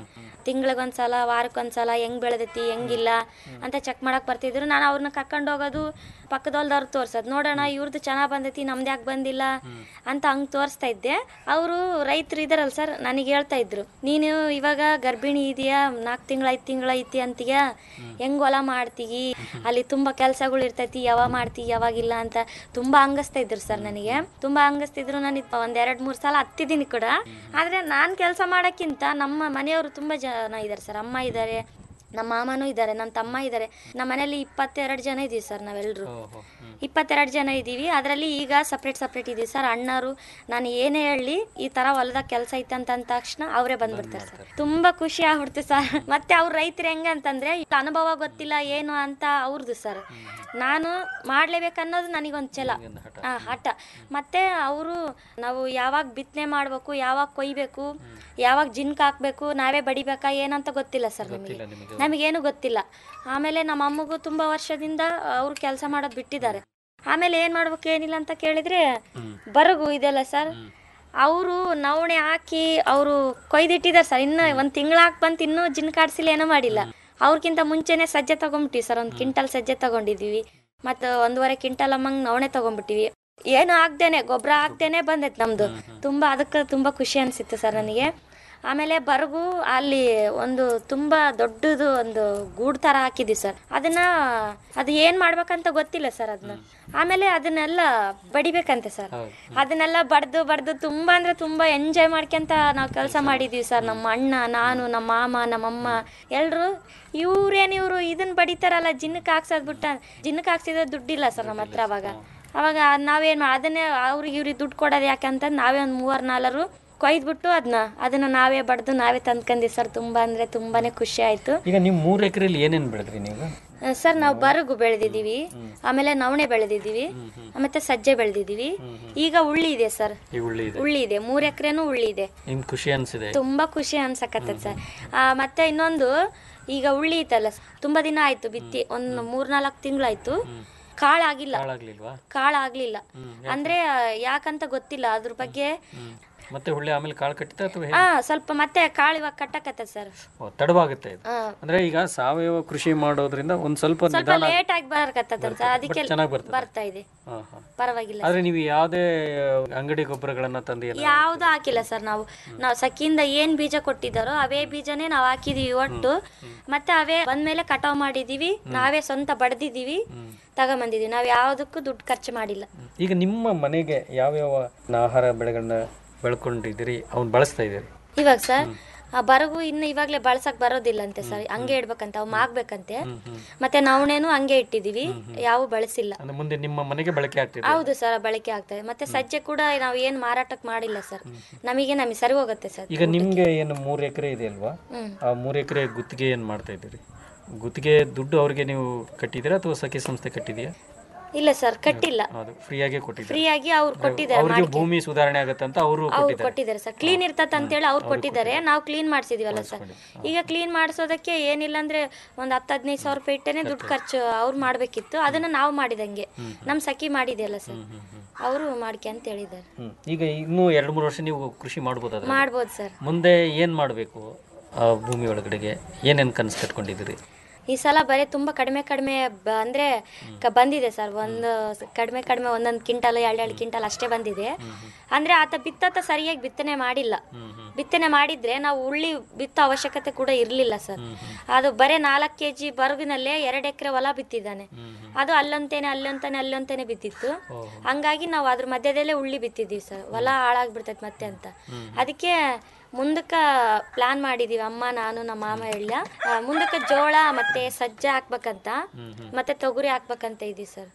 ತಿಂಗಳಿಗೊಂದ್ಸಲ ವಾರಕ್ಕೊಂದ್ಸಲ ಹೆಂಗ್ ಬೆಳೆದೈತಿ ಹೆಂಗಿಲ್ಲ ಅಂತ ಚೆಕ್ ಮಾಡಕ್ ಬರ್ತಿದ್ರು ನಾನು ಅವ್ರನ್ನ ಕರ್ಕೊಂಡು ಹೋಗೋದು ಪಕ್ಕದೊಲ್ದವ್ರು ತೋರ್ಸೋದು ನೋಡೋಣ ಇವ್ರದ್ದು ಚೆನ್ನಾಗಿ ಬಂದೈತಿ ನಮ್ದು ಯಾಕೆ ಬಂದಿಲ್ಲ ಅಂತ ಹಂಗೆ ತೋರಿಸ್ತಾ ಇದ್ದೆ ಅವರು ರೈತರು ಇದಾರಲ್ಲ ಸರ್ ನನಗೆ ಹೇಳ್ತಾ ಇದ್ರು ನೀನು ಇವಾಗ ಗರ್ಭಿಣಿ ಇದೆಯಾ ನಾಲ್ಕು ತಿಂಗಳು ಐದು ತಿಂಗಳು ಐತಿ ಅಂತೀಯ ಹೆಂಗ್ ಹೊಲ ಮಾಡ್ತೀಗಿ ಅಲ್ಲಿ ತುಂಬಾ ಕೆಲಸಗಳು ಇರ್ತೈತಿ ಯಾವಾಗ ಮಾಡ್ತಿ ಯಾವಾಗಿಲ್ಲ ಅಂತ ತುಂಬಾ ಹಂಗಸ್ತಾ ಇದ್ರು ಸರ್ ನನಗೆ ತುಂಬಾ ಹಂಗಸ್ತಿದ್ರು ನಾನು ಇದ್ ಒಂದ್ ಎರಡ್ ಮೂರ್ ಸಲ ಹತ್ತಿದ್ದೀನಿ ಕೂಡ ಆದ್ರೆ ನಾನ್ ಕೆಲಸ ಮಾಡಕ್ಕಿಂತ ನಮ್ಮ ಮನೆಯವರು ತುಂಬಾ ಜನ ಇದಾರೆ ಸರ್ ಅಮ್ಮ ಇದ್ದಾರೆ ನಮ್ಮ ಮಾಮನೂ ಇದ್ದಾರೆ ನಮ್ಮ ತಮ್ಮ ಇದ್ದಾರೆ ನಮ್ಮ ಮನೇಲಿ ಇಪ್ಪತ್ತೆರಡು ಜನ ಇದೀವಿ ಸರ್ ನಾವೆಲ್ಲರೂ ಇಪ್ಪತ್ತೆರಡು ಜನ ಇದ್ದೀವಿ ಅದರಲ್ಲಿ ಈಗ ಸಪ್ರೇಟ್ ಸಪ್ರೇಟ್ ಇದೀವಿ ಸರ್ ಅಣ್ಣರು ನಾನು ಏನೇ ಹೇಳಿ ಈ ತರ ಹೊಲದಾಗ ಕೆಲಸ ಐತೆ ಅಂತ ಅಂದ ತಕ್ಷಣ ಅವರೇ ಬಂದ್ಬಿಡ್ತಾರೆ ಸರ್ ತುಂಬಾ ಖುಷಿ ಆಗ್ಬಿಡ್ತು ಸರ್ ಮತ್ತೆ ಅವ್ರ ರೈತರು ಹೆಂಗೆ ಅಂತಂದ್ರೆ ಇಷ್ಟ್ ಅನುಭವ ಗೊತ್ತಿಲ್ಲ ಏನು ಅಂತ ಅವ್ರದ್ದು ಸರ್ ನಾನು ಮಾಡ್ಲೇಬೇಕನ್ನೋದು ನನಗೊಂದು ಛಲ ಆ, ಹಠ ಮತ್ತೆ ಅವರು ನಾವು ಯಾವಾಗ ಬಿತ್ತನೆ ಮಾಡ್ಬೇಕು ಯಾವಾಗ ಕೊಯ್ಬೇಕು ಯಾವಾಗ ಜಿನ್ಕ್ ಹಾಕ್ಬೇಕು ನಾವೇ ಬಡಿಬೇಕಾ ಏನಂತ ಗೊತ್ತಿಲ್ಲ ಸರ್ ನಮಗೆ ನಮಗೇನು ಗೊತ್ತಿಲ್ಲ ಆಮೇಲೆ ನಮ್ಮ ಅಮ್ಮಗೂ ತುಂಬಾ ವರ್ಷದಿಂದ ಅವ್ರು ಕೆಲಸ ಮಾಡೋದು ಬಿಟ್ಟಿದ್ದಾರೆ ಆಮೇಲೆ ಏನ್ ಮಾಡ್ಬೇಕು ಏನಿಲ್ಲ ಅಂತ ಕೇಳಿದ್ರೆ ಬರಗು ಇದೆಲ್ಲ ಸರ್ ಅವರು ನವಣೆ ಹಾಕಿ ಅವರು ಕೊಯ್ದಿಟ್ಟಿದ್ದಾರೆ ಸರ್ ಇನ್ನು ಒಂದ್ ತಿಂಗಳ ಹಾಕಿ ಬಂತು ಇನ್ನೂ ಜಿನ್ ಕಾಡ್ಸಿಲ್ಲ ಏನೂ ಮಾಡಿಲ್ಲ ಅವ್ರಕ್ಕಿಂತ ಮುಂಚೆನೆ ಸಜ್ಜೆ ತಗೊಂಡ್ಬಿಟ್ಟಿವಿ ಸರ್ ಒಂದು ಕ್ವಿಂಟಲ್ ಸಜ್ಜೆ ತಗೊಂಡಿದೀವಿ ಮತ್ತು ಒಂದೂವರೆ ಕ್ವಿಂಟಲ್ ಅಮ್ಮಂಗ್ ನವಣೆ ತಗೊಂಡ್ಬಿಟ್ಟಿವಿ ಏನು ಹಾಕ್ದೇನೆ ಗೊಬ್ಬರ ಹಾಕ್ದೇನೆ ಬಂದೈತೆ ನಮ್ದು ತುಂಬಾ ಅದಕ್ಕೆ ತುಂಬಾ ಖುಷಿ ಅನಿಸಿತ್ತು ಸರ್ ನನಗೆ ಆಮೇಲೆ ಬರಗು ಅಲ್ಲಿ ಒಂದು ತುಂಬಾ ದೊಡ್ಡದು ಒಂದು ಗೂಡ್ ತರ ಹಾಕಿದ್ವಿ ಸರ್ ಅದನ್ನ ಅದು ಏನ್ ಮಾಡ್ಬೇಕಂತ ಗೊತ್ತಿಲ್ಲ ಸರ್ ಅದನ್ನ ಆಮೇಲೆ ಅದನ್ನೆಲ್ಲ ಬಡಿಬೇಕಂತೆ ಸರ್ ಅದನ್ನೆಲ್ಲ ಬಡ್ದು ಬಡ್ದು ತುಂಬಾ ಅಂದ್ರೆ ತುಂಬಾ ಎಂಜಾಯ್ ಮಾಡ್ಕೊಂತ ನಾವು ಕೆಲಸ ಮಾಡಿದೀವಿ ಸರ್ ನಮ್ಮ ಅಣ್ಣ ನಾನು ನಮ್ಮ ಮಾಮ ನಮ್ಮಮ್ಮ ಎಲ್ರು ಇವ್ರೇನ್ ಇವ್ರು ಇದನ್ನ ಬಡಿತಾರಲ್ಲ ಜಿನ್ನಕ್ಕೆ ಹಾಕ್ಸೋದ್ ಬಿಟ್ಟ ಜಿನ್ನಕ್ಕೆ ಹಾಕ್ಸಿದ್ರೆ ದುಡ್ಡಿಲ್ಲ ಸರ್ ನಮ್ಮ ಹತ್ರ ಅವಾಗ ಅವಾಗ ನಾವೇನ್ ಮಾ- ಅದನ್ನೇ ಅವ್ರಿಗೆ ಇವ್ರಿಗೆ ದುಡ್ಡು ಕೊಡೋದು ಯಾಕಂತ ನಾವೇ ಒಂದು ಮೂವರ್ ನಾಲ್ವರು ಕೊಯ್ದ್ಬಿಟ್ಟು ಅದನ್ನ ಅದನ್ನ ನಾವೇ ಬಡ್ದು ನಾವೇ ತಂದ್ಕಂದಿ ಸರ್ ತುಂಬಾ ಅಂದ್ರೆ ತುಂಬಾನೇ ಖುಷಿ ಆಯ್ತು ಈಗ ನೀವು ಮೂರು ಎಕರೆಯಲ್ಲಿ ಏನೇನು ಬೆಳೆದ್ರಿ ನೀವು ಆ, ಸರ್ ನಾವು ಬರಗು ಬೆಳೆದಿದ್ದೀವಿ ಆಮೇಲೆ ನವಣೆ ಬೆಳೆದಿದ್ದೀವಿ ಮತ್ತೆ ಸಜ್ಜೆ ಬೆಳೆದಿದ್ದೀವಿ ಈಗ ಉಳ್ಳಿ ಇದೆ ಸರ್ ಈ ಉಳ್ಳಿ ಇದೆ ಉಳ್ಳಿ ಇದೆ ಮೂರ್ ಎಕರೆನೂ ಉಳ್ಳಿ ಇದೆ ನಿಮ್ಗೆ ಖುಷಿ ಅನಿಸಿದೆ ತುಂಬಾ ಖುಷಿ ಅನ್ಸಕತ್ತದ ಸರ್ ಆ, ಮತ್ತೆ ಇನ್ನೊಂದು ಈಗ ಉಳ್ಳಿ ಐತಲ್ಲ ತುಂಬಾ ದಿನ ಆಯ್ತು ಬಿತ್ತಿ ಒಂದ್ ಮೂರ್ನಾಲ್ಕು ತಿಂಗಳಾಯ್ತು ಕಾಳಾಗಿಲ್ಲ ಹಾಳಾಗ್ಲಿಲ್ವಾ ಕಾಳಾಗ್ಲಿಲ್ಲ ಅಂದ್ರೆ ಆ, ಯಾಕಂತ ಗೊತ್ತಿಲ್ಲ ಅದ್ರ ಬಗ್ಗೆ ಮತ್ತೆ ಹುಳ್ಳಿ ಆಮೇಲೆ ಕಾಳು ಕಟ್ಟಿತ ಅಥವಾ ಆ ಸ್ವಲ್ಪ ಮತ್ತೆ ಕಾಳು ಇವಾಗ ಕಟ್ಟಕತ್ತದ ಸರ್ ತಡವಾಗುತ್ತೆ ಇದು ಆ. ಅಂದ್ರೆ ಈಗ ಸಾವಯವ ಕೃಷಿ ಮಾಡೋದ್ರಿಂದ ಒಂದ್ ಸ್ವಲ್ಪ ಸ್ವಲ್ಪ ನಿಧಾನ ಲೇಟ್ ಆಗಿ ಬರಕತ್ತದ ಸರ್ ಅದಕ್ಕೆ ಬಟ್ ಚೆನ್ನಾಗ್ ಬರ್ತದೆ. ಬರ್ತಾ ಇದೆ ಹಾ, ಹಾ. ಪರವಾಗಿಲ್ಲ ಆದ್ರೆ ನೀವು ಯಾವುದೇ ಅಂಗಡಿ ಗೊಬ್ಬರಗಳನ್ನ ತಂದು ಎಲ್ಲ ಯಾವ್ದು ಹಾಕಿಲ್ಲ ಸರ್ ನಾವು ನಾವು ಸಖಿಯಿಂದ ಏನ್ ಬೀಜ ಕೊಟ್ಟಿದ್ದಾರೋ ಅವೇ ಬೀಜನೇ ನಾವು ಹಾಕಿದೀವಿ ಒಟ್ಟು ಮತ್ತೆ ಅವೇ ಬಂದ್ಮೇಲೆ ಕಟಾವ್ ಮಾಡಿದೀವಿ ನಾವೇ ಸ್ವಂತ ಬಡ್ದಿದೀವಿ ತಗೊಂಬಂದಿದೀವಿ ನಾವ್ ಯಾವ್ದಕ್ಕೂ ದುಡ್ಡು ಖರ್ಚು ಮಾಡಿಲ್ಲ ಈಗ ನಿಮ್ಮ ಮನೆಗೆ ಯಾವ್ಯಾವ ಆಹಾರ ಬೆಳೆಗಳನ್ನ ಬೆಳ್ಕೊಂಡಿದ್ದೀರಿ ಅವ್ನ ಬಳಸ್ತಾ ಇದ್ದೀರಿ ಇವಾಗ ಸರ್ ಆ ಬರಗು ಇನ್ನು ಇವಾಗ್ಲೇ ಬಳಸಕ್ ಬರೋದಿಲ್ಲ ಅಂತೆ ಸರ್ ಹಂಗೆ ಇಡ್ಬೇಕಂತೆ ಅವ್ ಮಾಗ್ಬೇಕಂತೆ ಮತ್ತೆ ನವಣೆನು ಹಂಗೆ ಇಟ್ಟಿದೀವಿ ಯಾವ ಬಳಸಿಲ್ಲ ಅಂದ್ರೆ ಮುಂದೆ ನಿಮ್ಮ ಮನೆಗೆ ಬಳಕೆ ಆಗ್ತಿದೆ ಹೌದು ಸರ್ ಬಳಕೆ ಆಗ್ತದೆ ಮತ್ತೆ ಸಜ್ಜೆ ಕೂಡ ನಾವು ಏನ್ ಮಾರಾಟಕ್ಕೆ ಮಾಡಿಲ್ಲ ಸರ್ ನಮಗೆ ನಮಗೆ ಸರಿ ಹೋಗುತ್ತೆ ಸರ್ ಈಗ ನಿಮ್ಗೆ ಏನು ಮೂರು ಎಕರೆ ಇದೆ ಅಲ್ವಾ ಹ್ಮ್. ಆ ಮೂರು ಎಕರೆ ಗುತ್ತಿಗೆ ಏನು ಮಾಡ್ತಾ ಇದ್ದೀರಿ ಗುತ್ತಿಗೆ ದುಡ್ಡು ಅವ್ರಿಗೆ ನೀವು ಕಟ್ಟಿದ್ದೀರಾ ಅಥವಾ ಸಖಿ ಸಂಸ್ಥೆ ಕಟ್ಟಿದೆಯಾ ಇಲ್ಲ ಸರ್ ಕಟ್ಟಿಲ್ಲ ಅದು ಫ್ರೀಯಾಗಿ ಕೊಟ್ಟಿದ್ದಾರೆ ಫ್ರೀ ಆಗಿ ಅವ್ರು ಕೊಟ್ಟಿದ್ದಾರೆ ಅವ್ರಿಗೆ ಮಾಡ್ಕೆ. ಭೂಮಿ ಸುಧಾರಣೆ ಆಗತ್ತೆ ಅಂತ ಅವರು ಅವ್ರು ಕೊಟ್ಟಿದ್ದಾರೆ ಕೊಟ್ಟಿದ್ದಾರೆ ಸರ್ ಕ್ಲೀನ್ ಇರ್ತತ್ ಅಂತೇಳಿ ಅವ್ರು ಕೊಟ್ಟಿದ್ದಾರೆ ನಾವು ಕ್ಲೀನ್ ಮಾಡಿಸಿದೀವಲ್ಲ ಸರ್ ಈಗ ಕ್ಲೀನ್ ಮಾಡಿಸೋದಕ್ಕೆ ಏನಿಲ್ಲ ಅಂದ್ರೆ ಒಂದ್ ಹತ್ತು ಹದಿನೈದು ಸಾವಿರ ರೂಪಾಯಿ ಇಟ್ಟೇನೆ ದುಡ್ಡು ಖರ್ಚು ಅವ್ರು ಮಾಡ್ಬೇಕಿತ್ತು ಅದನ್ನ ನಾವು ಮಾಡಿದಂಗೆ ನಮ್ ಸಖಿ ಮಾಡಿದೆಯಲ್ಲ ಸರ್ ಅವರು ಮಾಡ್ಕೆ ಅಂತ ಹೇಳಿದ್ದಾರೆ ಹ್ಮ್. ಈಗ ಇನ್ನೂ ಎರಡು ಮೂರು ವರ್ಷ ನೀವು ಕೃಷಿ ಮಾಡ್ಬೋದಾದ್ರೆ ಮಾಡ್ಬೋದು ಸರ್ ಮುಂದೆ ಏನು ಮಾಡಬೇಕು ಆ ಭೂಮಿ ಒಳಗಡೆಗೆ ಏನೇನು ಕನಸು ಕಟ್ಕೊಂಡಿದ್ದೀರಿ ಈ ಸಲ ಬರೀ ತುಂಬಾ ಕಡಿಮೆ ಕಡಿಮೆ ಬ- ಅಂದ್ರೆ ಕ- ಬಂದಿದೆ ಸರ್ ಒಂದು ಸ- ಕಡಿಮೆ ಕಡಿಮೆ ಒಂದೊಂದು ಕ್ವಿಂಟಲ್ ಎರಡು ಎರಡು ಕ್ವಿಂಟಲ್ ಅಷ್ಟೇ ಬಂದಿದೆ ಅಂದ್ರೆ ಆತ ಬಿತ್ತತ್ತ ಸರಿಯಾಗಿ ಬಿತ್ತನೆ ಮಾಡಿಲ್ಲ ಬಿತ್ತನೆ ಮಾಡಿದ್ರೆ ನಾವು ಉಳ್ಳಿ ಬಿತ್ತೋ ಅವಶ್ಯಕತೆ ಕೂಡ ಇರಲಿಲ್ಲ ಸರ್ ಅದು ಬರೇ ನಾಲ್ಕು ಕೆ ಜಿ ಬರಗಿನಲ್ಲೇ ಎರಡು ಎಕರೆ ಹೊಲ ಬಿತ್ತಿದ್ದಾನೆ ಅದು ಅಲ್ಲಂತೇನೆ ಅಲ್ಲಂತಾನೆ ಅಲ್ಲಂತಾನೆ ಬಿತ್ತಿತ್ತು ಹಂಗಾಗಿ ನಾವು ಅದ್ರ ಮಧ್ಯದಲ್ಲೇ ಉಳ್ಳಿ ಬಿತ್ತಿದ್ದೀವಿ ಸರ್ ಹೊಲ ಹಾಳಾಗ್ಬಿಡ್ತೈತೆ ಮತ್ತೆ ಅಂತ ಅದಕ್ಕೆ ಮುಂದಕ್ಕ ಪ್ಲಾನ್ ಮಾಡಿದೀವಿ ಅಮ್ಮ ನಾನು ನಮ್ಮ ಮಾಮ ಎಲ್ಲ ಮುಂದಕ್ಕೆ ಜೋಳ ಮತ್ತೆ ಸಜ್ಜೆ ಹಾಕ್ಬೇಕಂತ ಮತ್ತೆ ತೊಗರಿ ಹಾಕ್ಬೇಕಂತ ಇದೀವಿ ಸರ್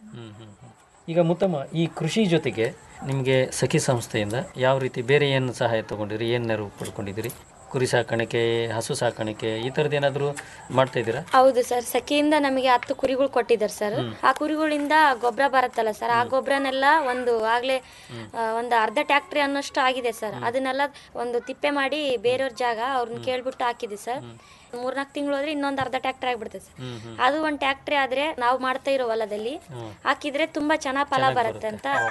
ಈಗ ಮುತ್ತಮ್ಮ ಈ ಕೃಷಿ ಜೊತೆಗೆ ನಿಮಗೆ ಸಖಿ ಸಂಸ್ಥೆಯಿಂದ ಯಾವ ರೀತಿ ಬೇರೆ ಏನು ಸಹಾಯ ತಗೊಂಡಿರಿ ಏನು ನೆರವು ಪಡ್ಕೊಂಡಿದ್ದೀರಿ ಕುರಿ ಸಾಕಾಣಿಕೆ ಹಸು ಸಾಕಾಣಿಕೆ ಈ ಥರದ್ದು ಏನಾದರೂ ಮಾಡ್ತಾ ಇದ್ದೀರಾ ಹೌದು ಸರ್ ಸಖಿಯಿಂದ ನಮಗೆ ಹತ್ತು ಕುರಿಗಳು ಕೊಟ್ಟಿದ್ದಾರೆ ಸರ್ ಆ ಕುರಿಗಳಿಂದ ಗೊಬ್ಬರ ಬರುತ್ತಲ್ಲ ಸರ್ ಆ ಗೊಬ್ಬರನೆಲ್ಲ ಒಂದು ಆಗ್ಲೇ ಆ, ಒಂದು ಅರ್ಧ ಟ್ಯಾಕ್ಟ್ರಿ ಅನ್ನೋಷ್ಟು ಆಗಿದೆ ಸರ್ ಅದನ್ನೆಲ್ಲ ಒಂದು ತಿಪ್ಪೆ ಮಾಡಿ ಬೇರೆಯವ್ರ ಜಾಗ ಅವ್ರನ್ನ ಕೇಳ್ಬಿಟ್ಟು ಹಾಕಿದ್ವಿ ಸರ್ ಮೂರ್ನಾಲ್ಕು ತಿಂಗಳು ಹೋದ್ರೆ ಇನ್ನೊಂದು ಅರ್ಧ ಟ್ಯಾಕ್ಟ್ರಿ ಆಗ್ಬಿಡುತ್ತೆ ಸರ್ ಅದು ಒಂದು ಟ್ಯಾಕ್ಟ್ರಿ ಆದ್ರೆ ನಾವು ಮಾಡ್ತಾ ಇರೋ ಹೊಲದಲ್ಲಿ ಹಾಕಿದ್ರೆ ತುಂಬಾ ಚೆನ್ನಾಗ್ ಫಲ ಬರುತ್ತೆ ಅಂತ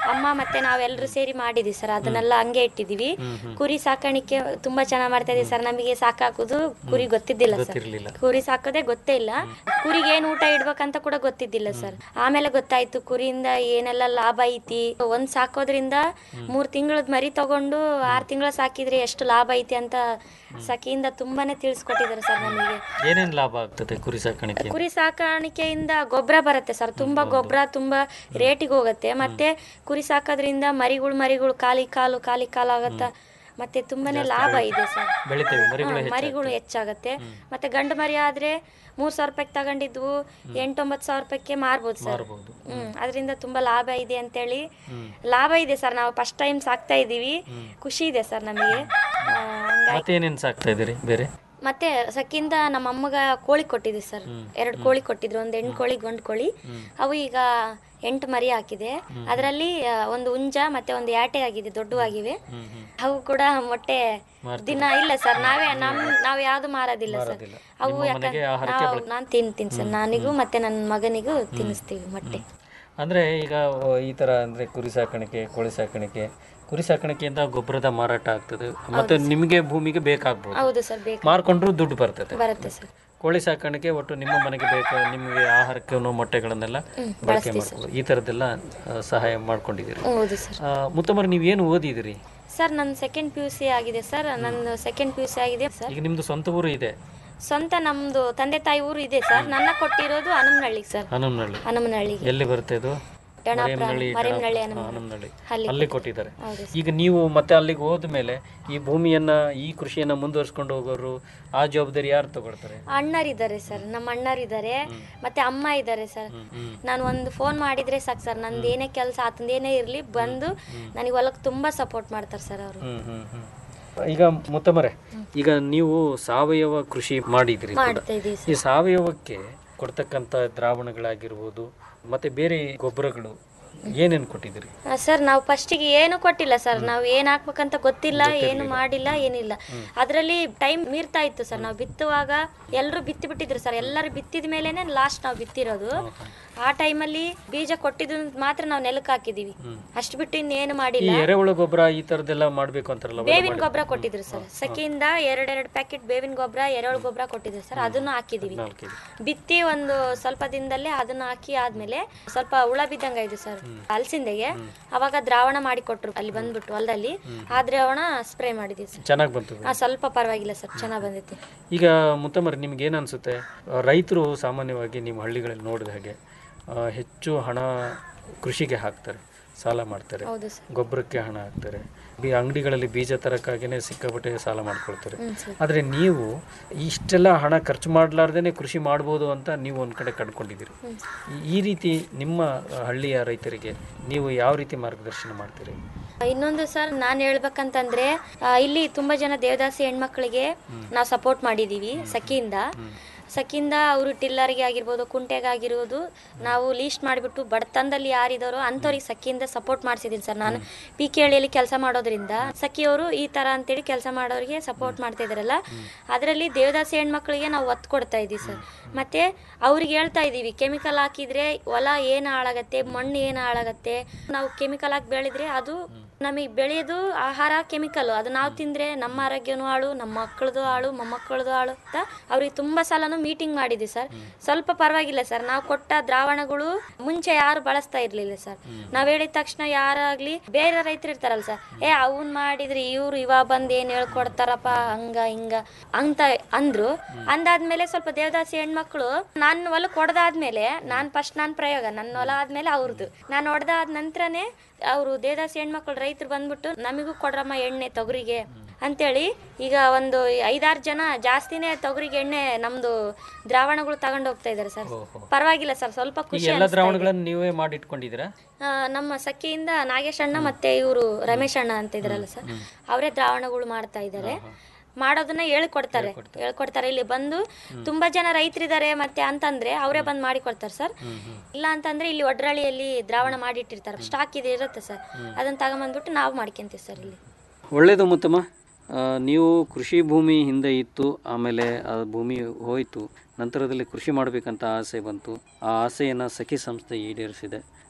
ಅಮ್ಮ ಮತ್ತೆ ನಾವೆಲ್ಲರೂ ಸೇರಿ ಮಾಡಿದ್ವಿ ಸರ್ ಅದನ್ನೆಲ್ಲ ಹಂಗೆ ಇಟ್ಟಿದೀವಿ ಕುರಿ ಸಾಕಾಣಿಕೆ ತುಂಬಾ ಚೆನ್ನಾಗಿ ಮಾಡ್ತಾ ಇದೀವಿ ಸರ್ ನಮಗೆ ಸಾಕಾಕೋದು ಕುರಿ ಗೊತ್ತಿದ್ದಿಲ್ಲ ಸರ್ ಗೊತ್ತಿರ್ಲಿಲ್ಲ. ಕುರಿ ಸಾಕೋದೇ ಗೊತ್ತೇ ಇಲ್ಲ ಕುರಿಗೆ ಏನ್ ಊಟ ಇಡ್ಬೇಕಂತ ಕೂಡ ಗೊತ್ತಿದ್ದಿಲ್ಲ ಸರ್ ಆಮೇಲೆ ಗೊತ್ತಾಯ್ತು ಕುರಿಯಿಂದ ಏನೆಲ್ಲ ಲಾಭ ಐತಿ ಒಂದ್ ಸಾಕೋದ್ರಿಂದ ಮೂರ್ ತಿಂಗಳದ ಮರಿ ತಗೊಂಡು ಆರ್ ತಿಂಗಳ ಸಾಕಿದ್ರೆ ಎಷ್ಟು ಲಾಭ ಐತಿ ಅಂತ ಸಖಿಯಿಂದ ತುಂಬಾನೇ ತಿಳಿಸ್ಕೊಟ್ಟಿದ್ದಾರೆ ಸರ್ ನಮಗೆ ಏನೇನು ಲಾಭ ಆಗ್ತದೆ ಕುರಿ ಸಾಕಾಣಿಕೆ ಕುರಿ ಸಾಕಾಣಿಕೆಯಿಂದ ಗೊಬ್ಬರ ಬರುತ್ತೆ ಸರ್ ತುಂಬಾ ಗೊಬ್ಬರ ತುಂಬಾ ರೇಟಿಗೆ ಹೋಗುತ್ತೆ ಮತ್ತೆ ಕುರಿ ಸಾಕೋದ್ರಿಂದ ಮರಿಗಳು ಮರಿಗಳು ಖಾಲಿ ಕಾಲು ಖಾಲಿ ಕಾಲು ಆಗತ್ತ ಮತ್ತೆ ತುಂಬಾನೇ ಲಾಭ ಇದೆ ಸರ್ ಬೆಳಿತೇವೆ ಮರಿಗಳು ಹಾ, ಮರಿಗಳು ಹೆಚ್ಚಾಗತ್ತೆ ಮತ್ತೆ ಗಂಡು ಮರಿ ಆದ್ರೆ ಮೂರ್ ಸಾವಿರ ರೂಪಾಯಿಗೆ ತಗೊಂಡಿದ್ವು ಎಂಟೊಂಬತ್ತು ಸಾವಿರ ರೂಪಾಯಿಗೆ ಮಾರ್ಬೋದು ಸರ್ ಮಾರ್ಬೋದು. ಹ್ಮ್ ಅದರಿಂದ ತುಂಬಾ ಲಾಭ ಇದೆ ಅಂತೇಳಿ ಲಾಭ ಇದೆ ಸರ್ ನಾವು ಫಸ್ಟ್ ಟೈಮ್ ಸಾಕ್ತಾ ಇದೀವಿ ಖುಷಿ ಇದೆ ಸರ್ ನಮಗೆ ಆ, ಹಂಗಾಗಿ ಮತ್ತೆ ಏನೇನು ಸಾಕ್ತಾ ಇದ್ದೀರಿ ಬೇರೆ ಮತ್ತೆ ಸಕ್ಕಿಂದ ನಮ್ಮ ಅಮ್ಮಗ ಕೋಳಿ ಕೊಟ್ಟಿದ್ವಿ ಸರ್ ಎರಡು ಕೋಳಿ ಕೊಟ್ಟಿದ್ರು ಒಂದು ಹೆಣ್ಣು ಕೋಳಿ ಗಂಡು ಕೋಳಿ ಅವು ಈಗ ಎಂಟು ಮರಿ ಹಾಕಿದೆ ಅದರಲ್ಲಿ ಒಂದು ಹುಂಜ ಮತ್ತೆ ಒಂದು ಯಾಟೆ ಆಗಿದೆ ದೊಡ್ಡವಾಗಿವೆ ಅವು ಕೂಡ ಮೊಟ್ಟೆ ದಿನ ಇಲ್ಲ ಸರ್ ನಾವೇ ನಮ್ ನಾವ್ ಯಾವ್ದು ಮಾರೋದಿಲ್ಲ ಸರ್ ಅವು ನಿಮ್ಮ ಯಾಕಂದ್ರೆ ಮನೆಗೆ ಆಹಾರಕ್ಕೆ ನಾವು ಬಳಕೆ- ನಾನು ತಿಂತೀನಿ ಸರ್ ನನಗೂ ಮತ್ತೆ ನನ್ನ ಮಗನಿಗೂ ತಿನ್ನಿಸ್ತೀವಿ ಮೊಟ್ಟೆ ಅಂದರೆ ಈಗ ಓ, ಈ ಥರ ಅಂದರೆ ಕುರಿ ಸಾಕಾಣಿಕೆ ಕೋಳಿ ಸಾಕಾಣಿಕೆ ಕುರಿ ಸಾಕಾಣಿಕೆಯಿಂದ ಗೊಬ್ಬರದ ಮಾರಾಟ ಆಗ್ತದೆ ಮತ್ತೆ ನಿಮಗೆ ಭೂಮಿಗೆ ಬೇಕಾಗ್ಬೋದು ಹೌದು ಸರ್ ಬೇಕು ಮಾರ್ಕೊಂಡ್ರು ದುಡ್ಡು ಬರ್ತದೆ ಬರುತ್ತೆ ಸರ್ ಕೋಳಿ ಸಾಕಾಣಿಕೆ ಒಟ್ಟು ನಿಮ್ಮ ಮನೆಗೆ ಬೇಕು ನಿಮಗೆ ಆಹಾರಕ್ಕೆ ಅನ್ನೋ ಮೊಟ್ಟೆಗಳನ್ನೆಲ್ಲ ಬಳಕೆ ಮಾಡ್ಬೋದು ಈ ಥರದ್ದೆಲ್ಲ ಆ, ಸಹಾಯ ಮಾಡ್ಕೊಂಡಿದ್ದೀರಿ ಹೌದು ಸರ್ ಮುತ್ತಮರ್ ನೀವೇನು ಓದಿದಿರಿ ಸರ್ ನನ್ನ ಸೆಕೆಂಡ್ ಪಿ ಯು ಸಿ ಆಗಿದೆ ಸರ್ ನನ್ನ ಸೆಕೆಂಡ್ ಪಿ ಯು ಸಿ ಆಗಿದೆ ಸರ್ ಈಗ ನಿಮ್ಮದು ಸ್ವಂತ ಊರು ಇದೆ ಸ್ವಂತ ನಮ್ದು ತಂದೆ ತಾಯಿ ಊರು ಇದೆ ಸರ್ ನನ್ನ ಕೊಟ್ಟಿರೋದು ಹನುಮನಹಳ್ಳಿ ಸರ್ ಹನುಮನಹಳ್ಳಿ ಹನುಮನಹಳ್ಳಿಗೆ ಎಲ್ಲಿ ಬರುತ್ತೆ ಇದು ಡಣಾಪುರ, ಮರಿಯಮ್ನಹಳ್ಳಿ, ಮರಿಯಮ್ನಹಳ್ಳಿ, ಡಣಾಪುರ, ಹನುಮನಹಳ್ಳಿ. ಹನುಮನಹಳ್ಳಿ ಅಲ್ಲಿ ಅಲ್ಲಿ ಕೊಟ್ಟಿದ್ದಾರೆ ಹೌದು ಈಗ ನೀವು ಮತ್ತೆ ಅಲ್ಲಿಗೆ ಹೋದ್ಮೇಲೆ ಈ ಭೂಮಿಯನ್ನ ಈ ಕೃಷಿಯನ್ನ ಮುಂದುವರಿಸ್ಕೊಂಡು ಹೋಗೋರು ಆ ಜವಾಬ್ದಾರಿ ಯಾರು ತಗೊಳ್ತಾರೆ ಅಣ್ಣರಿದ್ದಾರೆ ಸರ್ ನಮ್ಮ ಅಣ್ಣರಿದ್ದಾರೆ ಮತ್ತೆ ಅಮ್ಮ ಇದ್ದಾರೆ ಸರ್ ನಾನು ಒಂದು ಫೋನ್ ಮಾಡಿದ್ರೆ ಸಾಕು ಸರ್ ನಂದು ಏನೇ ಕೆಲಸ ಆತಂದು ಏನೇ ಇರಲಿ ಬಂದು ನನಗೆ ಹೊಲಕ್ಕೆ ತುಂಬಾ ಸಪೋರ್ಟ್ ಮಾಡ್ತಾರೆ ಸರ್ ಅವರು ಹ್ಮ್ ಹ್ಮ್ ಹ್ಮ್ ಈಗ ಮುತ್ತಮರೆ ಈಗ ನೀವು ಸಾವಯವ ಕೃಷಿ ಮಾಡಿದ್ರಿ ಕೂಡ. ಮಾಡ್ತಾ ಇದೀವಿ ಈ ಸಾವಯವಕ್ಕೆ ಕೊಡ್ತಕ್ಕಂಥ ದ್ರಾವಣಗಳಾಗಿರ್ಬೋದು ಮತ್ತೆ ಬೇರೆ ಗೊಬ್ಬರಗಳು ಏನೇನು ಕೊಟ್ಟಿದ್ದೀರಿ ಸರ್ ನಾವು ಫಸ್ಟಿಗೆ ಏನು ಕೊಟ್ಟಿಲ್ಲ ಸರ್ ನಾವು ಏನ್ ಹಾಕ್ಬೇಕಂತ ಗೊತ್ತಿಲ್ಲ ಏನು ಮಾಡಿಲ್ಲ ಏನಿಲ್ಲ ಅದರಲ್ಲಿ ಟೈಮ್ ಮೀರ್ತಾ ಇತ್ತು ಸರ್ ನಾವು ಬಿತ್ತುವಾಗ ಎಲ್ಲರೂ ಬಿತ್ತಿ ಬಿಟ್ಟಿದ್ರು ಸರ್ ಎಲ್ಲರೂ ಬಿತ್ತಿದ ಮೇಲೆನೆ ಲಾಸ್ಟ್ ನಾವು ಬಿತ್ತಿರೋದು ಆ ಟೈಮಲ್ಲಿ ಬೀಜ ಕೊಟ್ಟಿದ್ದು ಮಾತ್ರ ನಾವು ನೆಲಕ್ಕೆ ಹಾಕಿದೀವಿ ಅಷ್ಟು ಬಿಟ್ಟು ಇನ್ನೇನು ಈ ಮಾಡಿಲ್ಲ ಎರೆಹುಳ ಗೊಬ್ಬರ ಈ ತರದ್ದೆಲ್ಲ ಮಾಡ್ಬೇಕು ಅಂತಾರಲ್ಲ ಅವೆಲ್ಲ ಬೇವಿನ ಮಾಡಿ- ಗೊಬ್ಬರ ಕೊಟ್ಟಿದ್ರು ಸರ್ ಸಖಿಯಿಂದ ಎರಡೆರಡು ಪ್ಯಾಕೆಟ್ ಬೇವಿನ ಗೊಬ್ಬರ ಎರೆಹುಳು ಗೊಬ್ಬರ ಕೊಟ್ಟಿದ್ರು ಸರ್ ಅದನ್ನು ಹಾಕಿದೀವಿ ನಾಲ್ಕು ಕೆಜಿ. ಬಿತ್ತಿ ಒಂದು ಸ್ವಲ್ಪ ದಿನದಲ್ಲೇ ಅದನ್ನ ಹಾಕಿ ಆದ್ಮೇಲೆ ಸ್ವಲ್ಪ ಹುಳ ಬಿದ್ದಂಗ ಇದು ಸರ್ ಹಲಸಿಂದೆಗೆ ಅವಾಗ ದ್ರಾವಣ ಮಾಡಿ ಕೊಟ್ರು ಅಲ್ಲಿ ಬಂದ್ಬಿಟ್ಟು ಹೊಲದಲ್ಲಿ ಆ ದ್ರಾವಣ ಸ್ಪ್ರೇ ಮಾಡಿದೀವಿ ಸರ್ ಚೆನ್ನಾಗಿ ಬಂತು ಆ ಸ್ವಲ್ಪ ಪರವಾಗಿಲ್ಲ ಸರ್ ಚೆನ್ನಾಗ್ ಬಂದೈತಿ ಈಗ ಮುತ್ತಮರಿ ನಿಮ್ಗೆ ಏನು ಅನಿಸುತ್ತೆ ರೈತರು ಸಾಮಾನ್ಯವಾಗಿ ನಿಮ್ಮ ಹಳ್ಳಿಗಳಲ್ಲಿ ನೋಡಿದ ಹಾಗೆ ಆ, ಹೆಚ್ಚು ಹಣ ಕೃಷಿಗೆ ಹಾಕ್ತಾರೆ ಸಾಲ ಮಾಡ್ತಾರೆ ಹೌದು ಸರ್ ಗೊಬ್ಬರಕ್ಕೆ ಹಣ ಹಾಕ್ತಾರೆ ಈ ಅಂಗಡಿಗಳಲ್ಲಿ ಬೀಜ ತರಕ್ಕಾಗಿನೇ ಸಿಕ್ಕಾಪಟ್ಟೆ ಸಾಲ ಮಾಡ್ಕೊಳ್ತಾರೆ ಹ್ಮ್ ಸರ್ ಆದರೆ ನೀವು ಇಷ್ಟೆಲ್ಲ ಹಣ ಖರ್ಚು ಮಾಡಲಾರ್ದೇ ಕೃಷಿ ಮಾಡ್ಬೋದು ಅಂತ ನೀವು ಒಂದು ಕಡೆ ಕಂಡುಕೊಂಡಿದ್ದೀರಿ ಈ- ಈ ರೀತಿ ನಿಮ್ಮ ಹಳ್ಳಿಯ ರೈತರಿಗೆ ನೀವು ಯಾವ ರೀತಿ ಮಾರ್ಗದರ್ಶನ ಮಾಡ್ತೀರಿ ಇನ್ನೊಂದು ಸರ್ ನಾನು ಹೇಳ್ಬೇಕಂತಂದ್ರೆ ಆ, ಇಲ್ಲಿ ತುಂಬಾ ಜನ ದೇವದಾಸಿ ಹೆಣ್ಮಕ್ಳಿಗೆ ನಾವು ಸಪೋರ್ಟ್ ಮಾಡಿದೀವಿ ಸಖಿಯಿಂದ ಸಖಿಯಿಂದ ಅವರು ಟಿಲ್ಲರ್ಗೆ ಆಗಿರ್ಬೋದು ಕುಂಟೆಗೆ ಆಗಿರ್ಬೋದು ನಾವು ಲೀಸ್ಟ್ ಮಾಡಿಬಿಟ್ಟು ಬಡತನದಲ್ಲಿ ಯಾರಿದಾರೋ ಅಂಥವ್ರಿಗೆ ಸಖಿಯಿಂದ ಸಪೋರ್ಟ್ ಮಾಡಿಸಿದ್ದೀನಿ ಸರ್ ನಾನು ಪಿ ಕೆ ಹಳ್ಳಿಯಲ್ಲಿ ಕೆಲಸ ಮಾಡೋದ್ರಿಂದ ಸಖಿಯವರು ಈ ಥರ ಅಂತೇಳಿ ಕೆಲಸ ಮಾಡೋರಿಗೆ ಸಪೋರ್ಟ್ ಮಾಡ್ತಾ ಇದಾರಲ್ಲ ಅದರಲ್ಲಿ ದೇವದಾಸಿ ಹೆಣ್ಮಕ್ಳಿಗೆ ನಾವು ಒತ್ತು ಕೊಡ್ತಾ ಇದ್ದೀವಿ ಸರ್ ಮತ್ತೆ ಅವ್ರಿಗೆ ಹೇಳ್ತಾ ಇದ್ದೀವಿ ಕೆಮಿಕಲ್ ಹಾಕಿದ್ರೆ ಹೊಲ ಏನು ಹಾಳಾಗತ್ತೆ ಮಣ್ಣು ಏನು ಹಾಳಾಗತ್ತೆ ನಾವು ಕೆಮಿಕಲ್ ಹಾಕಿ ಬೆಳೆದ್ರೆ ಅದು ನಮಗೆ ಬೆಳೆಯೋದು ಆಹಾರ ಕೆಮಿಕಲ್ ಅದು ನಾವು ತಿಂದ್ರೆ ನಮ್ಮ ಆರೋಗ್ಯನೂ ಹಾಳು ನಮ್ಮ ಮಕ್ಕಳದು ಹಾಳು ಮೊಮ್ಮಕ್ಕಳದು ಹಾಳು ಅಂತ ಅವ್ರಿಗೆ ತುಂಬಾ ಸಲನು ಮೀಟಿಂಗ್ ಮಾಡಿದ್ವಿ ಸರ್ ಸ್ವಲ್ಪ ಪರವಾಗಿಲ್ಲ ಸರ್ ನಾವು ಕೊಟ್ಟ ದ್ರಾವಣಗಳು ಮುಂಚೆ ಯಾರು ಬಳಸ್ತಾ ಇರ್ಲಿಲ್ಲ ಸರ್ ನಾವ್ ಹೇಳಿದ ತಕ್ಷಣ ಯಾರಾಗ್ಲಿ ಬೇರೆ ರೈತರು ಇರ್ತಾರಲ್ಲ ಸರ್ ಏ ಅವನ್ ಮಾಡಿದ್ರೆ ಇವ್ರು ಇವ ಬಂದ್ ಏನ್ ಹೇಳ್ಕೊಡ್ತಾರಪ್ಪ ಹಂಗ ಹಿಂಗ ಅಂತ ಅಂದ್ರು ಅಂದಾದ್ಮೇಲೆ ಸ್ವಲ್ಪ ದೇವದಾಸಿ ಹೆಣ್ಮಕ್ಳು ನಾನು ಹೊಲಕ್ಕೆ ಹೊಡೆದಾದ್ಮೇಲೆ ನಾನ್ ಫಸ್ಟ್ ನಾನ್ ಪ್ರಯೋಗ ನನ್ನ ಹೊಲ ಆದ್ಮೇಲೆ ಅವ್ರದ್ದು ನಾನು ಹೊಡೆದಾದ ನಂತರನೇ ಅವರು ದೇವದಾಸಿ ಹೆಣ್ಮಕ್ಳು ರೈತರು ಬಂದ್ಬಿಟ್ಟು ನಮಿಗೂ ಕೊಡ್ರಮ್ಮ ಎಣ್ಣೆ ತೊಗರಿಗೆ ಅಂತೇಳಿ ಈಗ ಒಂದು ಐದಾರು ಜನ ಜಾಸ್ತಿನೇ ತೊಗರಿಗೆ ಎಣ್ಣೆ ನಮ್ದು ದ್ರಾವಣಗಳು ತಗೊಂಡು ಹೋಗ್ತಾ ಇದಾರೆ ಸರ್ ಪರವಾಗಿಲ್ಲ ಸರ್ ಸ್ವಲ್ಪ ಈ ಖುಷಿ ಎಲ್ಲ ಅನಿಸ್ತಾ ಇದೆ. ದ್ರಾವಣಗಳನ್ನು ನೀವೇ ಮಾಡಿಟ್ಕೊಂಡಿದ್ದೀರಾ ಆ, ನಮ್ಮ ಸಖಿಯಿಂದ ನಾಗೇಶ್ ಅಣ್ಣ ಮತ್ತೆ ಇವರು ರಮೇಶ್ ಅಣ್ಣ ಅಂತ ಇದಾರಲ್ಲ ಸರ್ ಅವರೇ ದ್ರಾವಣಗಳು ಮಾಡ್ತಾ ಇದ್ದಾರೆ ಮಾಡೋದನ್ನ ಹೇಳ್ಕೊಡ್ತಾರೆ ಹೇಳ್ಕೊಡ್ತಾರೆ ಇಲ್ಲಿ ಬಂದು ತುಂಬಾ ಜನ ರೈತರಿದ್ದಾರೆ ಮತ್ತೆ ಅಂತಂದ್ರೆ ಅವರೇ ಬಂದು ಮಾಡಿ ಕೊಡ್ತಾರೆ ಸರ್ ಇಲ್ಲ ಅಂತಂದ್ರೆ ಇಲ್ಲಿ ಒಡ್ರಳ್ಳಿಯಲ್ಲಿ ದ್ರಾವಣ ಮಾಡಿಟ್ಟಿರ್ತಾರೆ ಸ್ಟಾಕ್ ಇದೆ ಇರುತ್ತೆ ಸರ್ ಅದನ್ನ ತಗೊಂಬಂದ್ಬಿಟ್ಟು ನಾವು ಮಾಡ್ಕೊಂತೀವಿ ಸರ್ ಇಲ್ಲಿ ಒಳ್ಳೆಯದು ಮುತ್ತಮ್ಮ ಆ, ನೀವು ಕೃಷಿ ಭೂಮಿ ಹಿಂದೆ ಇತ್ತು ಆಮೇಲೆ ಆ ಭೂಮಿ ಹೋಯಿತು ನಂತರದಲ್ಲಿ ಕೃಷಿ ಮಾಡಬೇಕಂತ ಆಸೆ ಬಂತು ಆ ಆಸೆಯನ್ನು ಸಖಿ ಸಂಸ್ಥೆ ಈಡೇರಿಸಿದೆ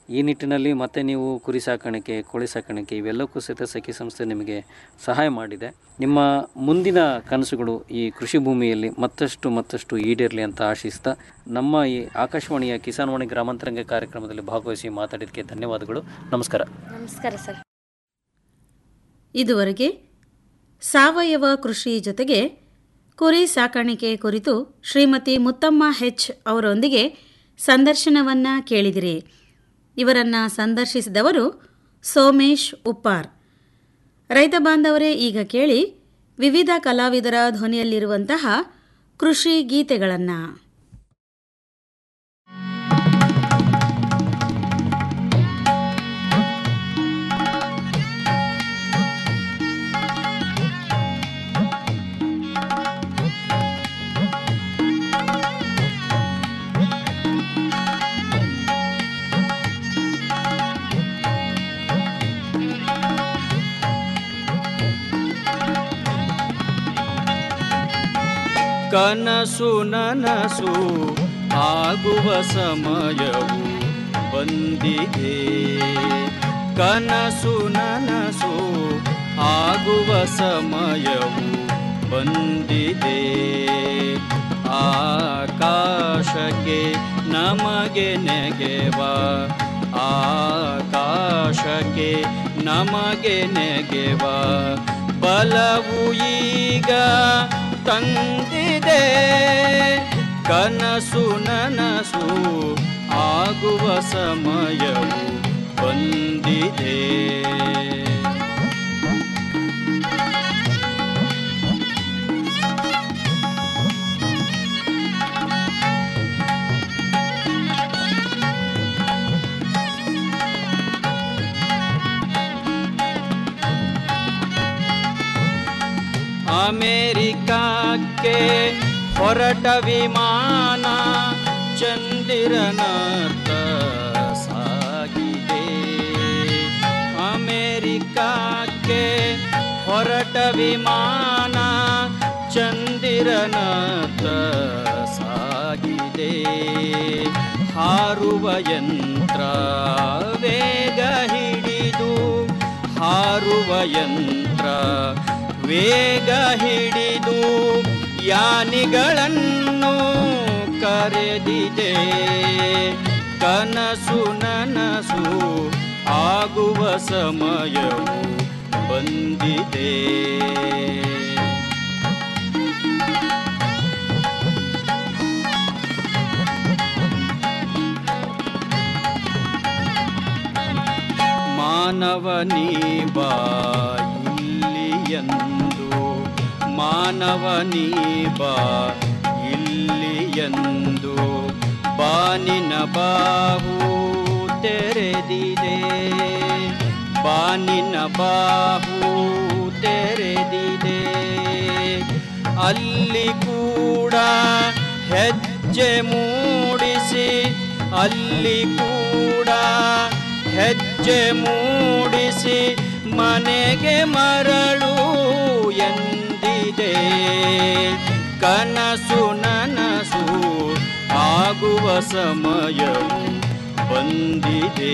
ಈ ನಿಟ್ಟಿನಲ್ಲಿ ಮತ್ತೆ ನೀವು ಕುರಿ ಸಾಕಾಣಿಕೆ ಕೋಳಿ ಸಾಕಾಣಿಕೆ ಇವೆಲ್ಲಕ್ಕೂ ಸಹಿತ ಸಖಿ ಸಂಸ್ಥೆ ನಿಮಗೆ ಸಹಾಯ ಮಾಡಿದೆ ನಿಮ್ಮ ಮುಂದಿನ ಕನಸುಗಳು ಈ ಕೃಷಿ ಭೂಮಿಯಲ್ಲಿ ಮತ್ತಷ್ಟು ಮತ್ತಷ್ಟು ಈಡೇರಲಿ ಅಂತ ಆಶಿಸ್ತಾ ನಮ್ಮ ಈ ಆಕಾಶವಾಣಿಯ ಕಿಸಾನ್ವಾಣಿ ಗ್ರಾಮಾಂತರಂಗ ಕಾರ್ಯಕ್ರಮದಲ್ಲಿ ಭಾಗವಹಿಸಿ ಮಾತಾಡಿದ್ದಕ್ಕೆ ಧನ್ಯವಾದಗಳು ನಮಸ್ಕಾರ ನಮಸ್ಕಾರ ಸರ್ ಇದುವರೆಗೆ ಸಾವಯವ ಕೃಷಿ ಜೊತೆಗೆ ಕುರಿ ಸಾಕಾಣಿಕೆ ಕುರಿತು ಶ್ರೀಮತಿ ಮುತ್ತಮ್ಮ ಹೆಚ್ ಅವರೊಂದಿಗೆ ಸಂದರ್ಶನವನ್ನು ಕೇಳಿದಿರಿ ಇವರನ್ನು ಸಂದರ್ಶಿಸಿದವರು ಸೋಮೇಶ್ ಉಪ್ಪಾರ್ ರೈತ ಬಾಂಧವರೇ ಈಗ ಕೇಳಿ ವಿವಿಧ ಕಲಾವಿದರ ಧ್ವನಿಯಲ್ಲಿರುವಂತಹ ಕೃಷಿ ಗೀತೆಗಳನ್ನು ಕನಸು ನನಸು ಆಗುವ ಸಮಯವು ಬಂದಿದೆ ಕನಸು ನನಸು ಆಗುವ ಸಮಯವು ಬಂದಿದೆ ಆಕಾಶಕ್ಕೆ ನಮಗೆ ನೆಗೆವ ಆಕಾಶಕ್ಕೆ ನಮಗೆ ನೆಗೆವ ಬಲವು ಈಗ ತಂದಿದೆ ಕನಸು ನನಸು ಆಗುವ ಸಮಯವು ಬಂದಿದೆ ಅಮೇರಿಕಕ್ಕೆ ಹೊರಟ ವಿಮಾನ ಚಂದಿರನತ್ತ ಸಾಗಿದೆ ಅಮೇರಿಕಕ್ಕೆ ಹೊರಟ ವಿಮಾನ ಚಂದಿರನತ್ತ ಸಾಗಿದೆ ಹಾರುವ ಯಂತ್ರ ವೇಗ ಹಿಡಿದು ಹಾರುವ ಯಂತ್ರ ವೇಗ ಹಿಡಿದು ಯಾನಿಗಳನ್ನು ಕರೆದಿದೆ ಕನಸು ನನಸು ಆಗುವ ಸಮಯವು ಬಂದಿದೆ ಮಾನವನೀ ಬಾ ಇಲ್ಲಿಯಂದು ಮಾನವನೀ ಬಾ ಇಲ್ಲಿಯಂದು ಬಾನಿನ ಬಾಹು ತೆರೆದಿದೆ ಬಾನಿನ ಬಾಹು ತೆರೆದಿದೆ ಅಲ್ಲಿ ಕೂಡ ಹೆಜ್ಜೆ ಮೂಡಿಸಿ ಅಲ್ಲಿ ಕೂಡ ಹೆಜ್ಜೆ ಮೂಡಿಸಿ ಮನೆಗೆ ಮರಳು ಎಂದಿದೆ ಕನಸು ನನಸು ಆಗುವ ಸಮಯವು ಬಂದಿದೆ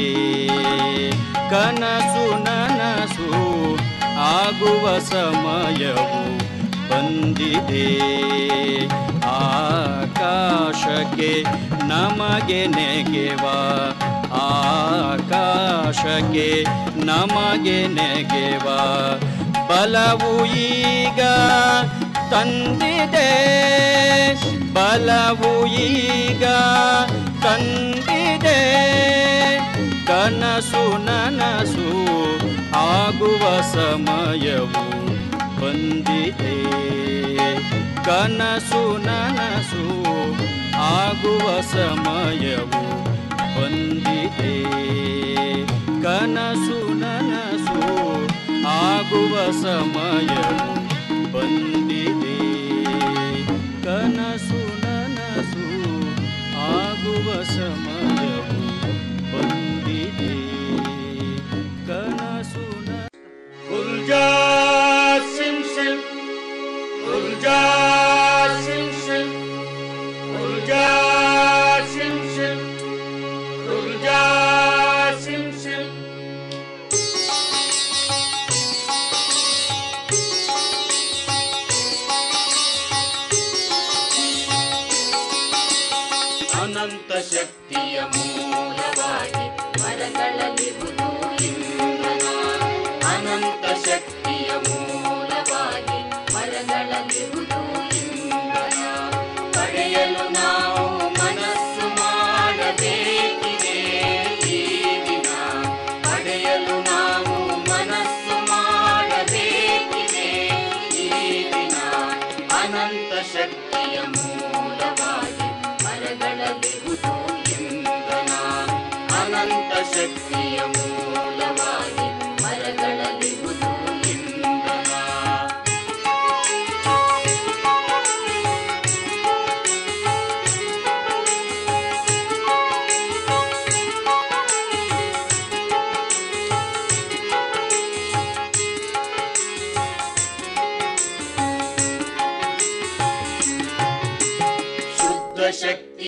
ಕನಸು ನನಸು ಆಗುವ ಸಮಯವು ಬಂದಿದೆ ಆಕಾಶಕ್ಕೆ ನಮಗೆ ನೆಗೆವ ಆಕಾಶಕ್ಕೆ ನಮಗೆ ನೆಗೆವ ಬಲವು ಈಗ ತಂದಿದೆ ಬಲವು ಈಗ ತಂದಿದೆ ಕನಸು ನನಸು ಆಗುವ ಸಮಯವು ಬಂದಿದೆ ಕನಸು ನನಸು ಆಗುವ ಸಮಯವು ಬಂದಿದೆ ಕನಸು ನನಸು ಆಗುವ ಸಮಯವು ಬಂದಿದೆ ಕನಸು ನನಸು ಆಗುವ ಸಮಯವು ಬಂದಿದೆ ಕನಸು ಉಲ್ಜಾ ಸಿಂ ಸಿಂ ಉಲ್ಜಾ ಸಿಂ ಸಿಂ ಉಲ್ಜಾ ಸಿಂ ಸಿಂ ಉಲ್ಜಾ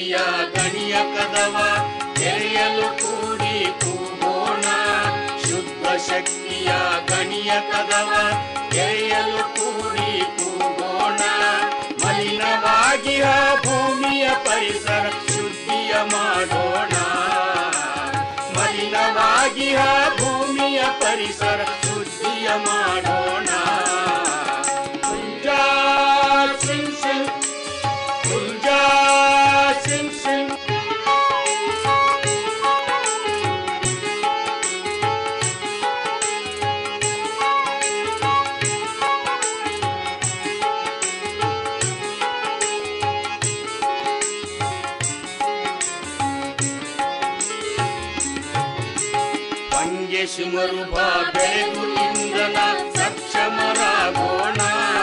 ಶಕ್ತಿಯ ಗಣಿಯ ಕದವ ತೆರೆಯಲು ಕೂಡಿ ಕೂಗೋಣ ಶುದ್ಧ ಶಕ್ತಿಯ ಗಣಿಯ ಕದವ ತೆರೆಯಲು ಕೂಡಿ ಕೂಗೋಣ ಮಲಿನವಾಗಿಯ ಭೂಮಿಯ ಪರಿಸರ ಶುದ್ಧಿಯ ಮಾಡೋಣ ಮಲಿನವಾಗಿಯ ಭೂಮಿಯ ಪರಿಸರ ಶುದ್ಧಿಯ ಮಾಡೋಣ ಕುಂಜಾ ಸಿಂಗ್ ಸಿಂಗ್ ಕುಂಜಾ ಸಿಂಗ್ ಸಿಂಗ್ ಪಂಗೆ ಶಿಮರುಭ ಬೆಳೆದು ಇಂದ್ರನ ಸಕ್ಷಮರಾಗೋಣ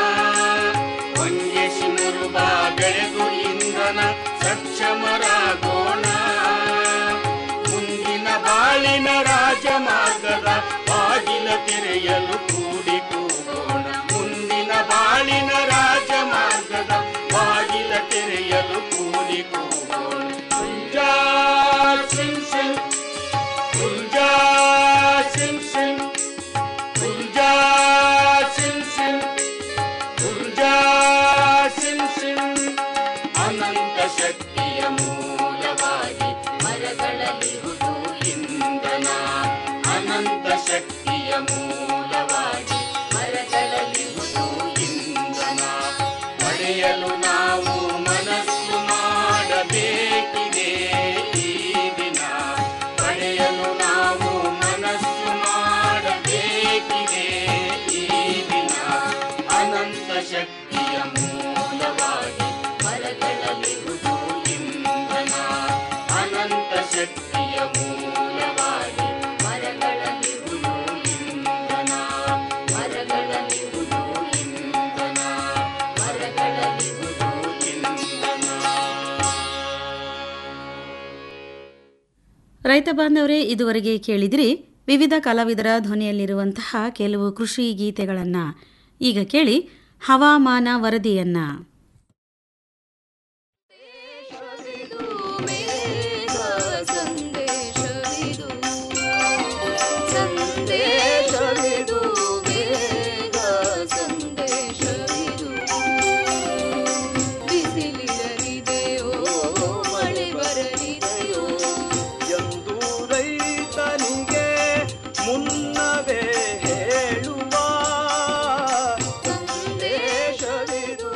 ಪಂಗೆ ಶಿಮರುಭ ಬೆಳೆದು ಇಂದ್ರನ ಸಕ್ಷಮರಾಗೋಣ ಮುಂದಿನ ಬಾಳಿನ ರಾಜಮಾರ್ಗದ ಬಾಗಿಲ ತೆರೆಯಲು ಕೂಡಿ ಕೂಗೋಣ ಮುಂದಿನ ಬಾಳಿನ ರಾಜಮಾರ್ಗದ ಬಾಗಿಲ ತೆರೆಯಲು ಕೂಡಿ ಕೂಗೋಣ ಕುಂಜಾ ಸಿಂಗ್ ಸಿಂಗ್ ಕುಂಜಾ ಸಿಂಗ್ ಸಿಂಗ್ ಕುಂಜಾ ಸಿಂಗ್ ಸಿಂಗ್ ಕುಂಜಾ ಸಿಂಗ್ ಸಿಂಗ್ ಅನಂತ ಶಕ್ತಿಯ ಮೂಲವಾಗಿ ಮರಗಳಲ್ಲಿರುವುದು ಇಂಧನ ಅನಂತ ಶಕ್ತಿಯ ಮೂಲವಾಗಿ ಮರಗಳಲ್ಲಿರುವುದು ಇಂಧನ ಪಡೆಯಲು ನಾವು ಮನಸ್ಸು ಮಾಡಬೇಕಿದೆ ಈ ದಿನ ಪಡೆಯಲು ನಾವು ಮನಸ್ಸು ಮಾಡಬೇಕಿದೆ ಈ ದಿನ ಅನಂತ ಶಕ್ತಿಯ ಮೂಲವಾಗಿ ಮರಗಳಲ್ಲಿರುವುದು ಇಂಧನ ಅನಂತ ಶಕ್ತಿಯ ಮೂಲವಾಗಿ ಮರಗಳಲ್ಲಿರುವುದು ಇಂಧನ ಮರಗಳಲ್ಲಿರುವುದು ಇಂಧನ ಮರಗಳಲ್ಲಿರುವುದು ಇಂಧನ ರೈತ ಬಾಂಧವರೇ ಇದುವರೆಗೆ ಕೇಳಿದಿರಿ ವಿವಿಧ ಕಲಾವಿದರ ಧ್ವನಿಯಲ್ಲಿರುವಂತಹ ಕೆಲವು ಕೃಷಿ ಗೀತೆಗಳನ್ನು ಈಗ ಕೇಳಿ ಹವಾಮಾನ ವರದಿಯನ್ನ ಸಂದೇಶವಿದು ಸಂದೇಶವಿದು ಬೇಗ ಸಂದೇಶವಿದು ಬಿಸಿಲಿರಲಿದೆಯೋ ಮಳೆ ಬರಲಿದೆಯೋ ಎಂದು ರೈತನಿಗೆ ಮುನ್ನವೇ ಹೇಳುವ ಸಂದೇಶವಿದು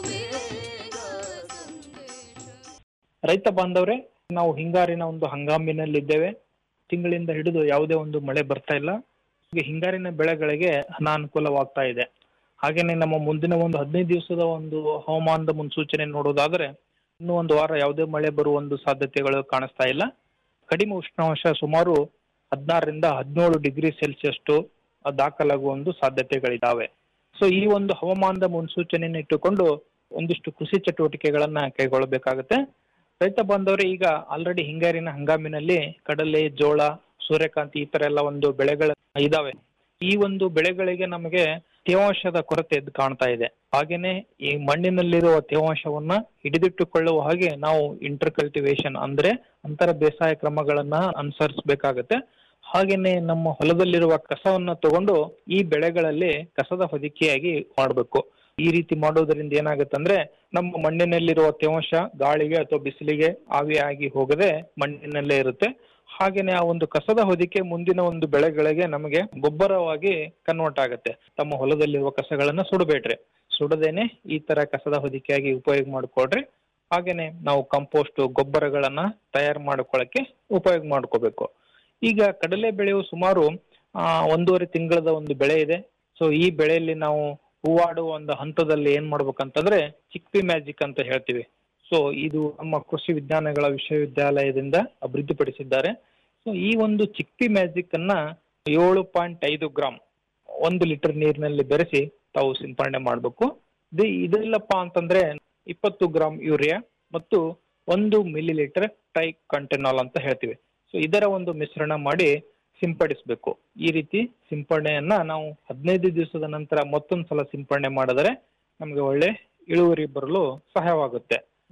ರೈತ ಬಾಂಧವ್ರೆ ನಾವು ಹಿಂಗಾರಿನ ಒಂದು ಹಂಗಾಮಿನಲ್ಲಿದ್ದೇವೆ ತಿಂಗಳಿಂದ ಹಿಡಿದು ಯಾವುದೇ ಒಂದು ಮಳೆ ಬರ್ತಾ ಇಲ್ಲ ಈಗ ಹಿಂಗಾರಿನ ಬೆಳೆಗಳಿಗೆ ಅನಾನುಕೂಲವಾಗ್ತಾ ಇದೆ ಹಾಗೇನೆ ನಮ್ಮ ಮುಂದಿನ ಒಂದು ಹದಿನೈದು ದಿವಸದ ಒಂದು ಹವಾಮಾನದ ಮುನ್ಸೂಚನೆ ನೋಡೋದಾದ್ರೆ ಇನ್ನು ಒಂದು ವಾರ ಯಾವುದೇ ಮಳೆ ಬರುವ ಒಂದು ಸಾಧ್ಯತೆಗಳು ಕಾಣಿಸ್ತಾ ಇಲ್ಲ ಕಡಿಮೆ ಉಷ್ಣಾಂಶ ಸುಮಾರು ಹದಿನಾರರಿಂದ ಹದಿನೇಳು ಡಿಗ್ರಿ ಸೆಲ್ಸಿಯಸ್ ದಾಖಲಾಗುವ ಒಂದು ಸಾಧ್ಯತೆಗಳಿದ್ದಾವೆ ಸೊ ಈ ಒಂದು ಹವಾಮಾನದ ಮುನ್ಸೂಚನೆಯನ್ನು ಇಟ್ಟುಕೊಂಡು ಒಂದಿಷ್ಟು ಕೃಷಿ ಚಟುವಟಿಕೆಗಳನ್ನ ಕೈಗೊಳ್ಳಬೇಕಾಗುತ್ತೆ ರೈತ ಬಾಂಧವರೇ ಈಗ ಆಲ್ರೆಡಿ ಹಿಂಗಾರಿನ ಹಂಗಾಮಿನಲ್ಲಿ ಕಡಲೆ ಜೋಳ ಸೂರ್ಯಕಾಂತಿ ಈ ತರ ಎಲ್ಲ ಒಂದು ಬೆಳೆಗಳು ಇದಾವೆ ಈ ಒಂದು ಬೆಳೆಗಳಿಗೆ ನಮಗೆ ತೇವಾಂಶದ ಕೊರತೆ ಎದ್ದು ಕಾಣ್ತಾ ಇದೆ ಹಾಗೇನೆ ಈ ಮಣ್ಣಿನಲ್ಲಿರುವ ತೇವಾಂಶವನ್ನ ಹಿಡಿದಿಟ್ಟುಕೊಳ್ಳುವ ಹಾಗೆ ನಾವು ಇಂಟರ್ ಕಲ್ಟಿವೇಶನ್ ಅಂದ್ರೆ ಅಂತರ ಬೇಸಾಯ ಕ್ರಮಗಳನ್ನ ಅನುಸರಿಸಬೇಕಾಗತ್ತೆ ಹಾಗೇನೆ ನಮ್ಮ ಹೊಲದಲ್ಲಿರುವ ಕಸವನ್ನ ತಗೊಂಡು ಈ ಬೆಳೆಗಳಲ್ಲಿ ಕಸದ ಹೊದಿಕೆಯಾಗಿ ಮಾಡಬೇಕು ಈ ರೀತಿ ಮಾಡೋದ್ರಿಂದ ಏನಾಗುತ್ತೆ ಅಂದ್ರೆ ನಮ್ಮ ಮಣ್ಣಿನಲ್ಲಿರುವ ತೇವಾಂಶ ಗಾಳಿಗೆ ಅಥವಾ ಬಿಸಿಲಿಗೆ ಆವಿಯಾಗಿ ಹೋಗದೆ ಮಣ್ಣಿನಲ್ಲೇ ಇರುತ್ತೆ ಹಾಗೇನೆ ಆ ಒಂದು ಕಸದ ಹೊದಿಕೆ ಮುಂದಿನ ಒಂದು ಬೆಳೆಗಳಿಗೆ ನಮಗೆ ಗೊಬ್ಬರವಾಗಿ ಕನ್ವರ್ಟ್ ಆಗುತ್ತೆ ತಮ್ಮ ಹೊಲದಲ್ಲಿರುವ ಕಸಗಳನ್ನ ಸುಡಬೇಡ್ರಿ ಸುಡದೇನೆ ಈ ತರ ಕಸದ ಹೊದಿಕೆಯಾಗಿ ಉಪಯೋಗ ಮಾಡ್ಕೊಳ್ರಿ ಹಾಗೇನೆ ನಾವು ಕಂಪೋಸ್ಟ್ ಗೊಬ್ಬರಗಳನ್ನ ತಯಾರು ಮಾಡ್ಕೊಳ್ಳಕ್ಕೆ ಉಪಯೋಗ ಮಾಡ್ಕೋಬೇಕು ಈಗ ಕಡಲೆ ಬೆಳೆಯು ಸುಮಾರು ಆ, ಒಂದೂವರೆ ತಿಂಗಳದ ಒಂದು ಬೆಳೆ ಇದೆ ಸೊ ಈ ಬೆಳೆಯಲ್ಲಿ ನಾವು ಹೂವಾಡುವ ಒಂದು ಹಂತದಲ್ಲಿ ಏನ್ ಮಾಡ್ಬೇಕಂತಂದ್ರೆ ಚಿಕ್ಪಿ ಮ್ಯಾಜಿಕ್ ಅಂತ ಹೇಳ್ತೀವಿ ಸೊ ಇದು ನಮ್ಮ ಕೃಷಿ ವಿಜ್ಞಾನಗಳ ವಿಶ್ವವಿದ್ಯಾಲಯದಿಂದ ಅಭಿವೃದ್ಧಿಪಡಿಸಿದ್ದಾರೆ ಸೊ ಈ ಒಂದು ಚಿಕ್ಪಿ ಮ್ಯಾಜಿಕ್ ಅನ್ನ ಏಳು ಪಾಯಿಂಟ್ ಐದು ಗ್ರಾಮ್ ಒಂದು ಲೀಟರ್ ನೀರಿನಲ್ಲಿ ಬೆರೆಸಿ ತಾವು ಸಿಂಪರಣೆ ಮಾಡಬೇಕು ಇದೆಲ್ಲಪ್ಪ ಅಂತಂದ್ರೆ ಇಪ್ಪತ್ತು ಗ್ರಾಮ್ ಯೂರಿಯಾ ಮತ್ತು ಒಂದು ಮಿಲಿ ಲೀಟರ್ ಟೈ ಕಂಟೆನಾಲ್ ಅಂತ ಹೇಳ್ತೀವಿ ಸೊ ಇದರ ಒಂದು ಮಿಶ್ರಣ ಮಾಡಿ ಸಿಂಪಡಿಸಬೇಕು ಈ ರೀತಿ ಸಿಂಪಡಣೆಯನ್ನ ನಾವು ಹದಿನೈದು ದಿವಸದ ನಂತರ ಮತ್ತೊಂದು ಸಲ ಸಿಂಪಡಣೆ ಮಾಡಿದರೆ ನಮಗೆ ಒಳ್ಳೆ ಇಳುವರಿ ಬರಲು ಸಹಾಯವಾಗುತ್ತೆ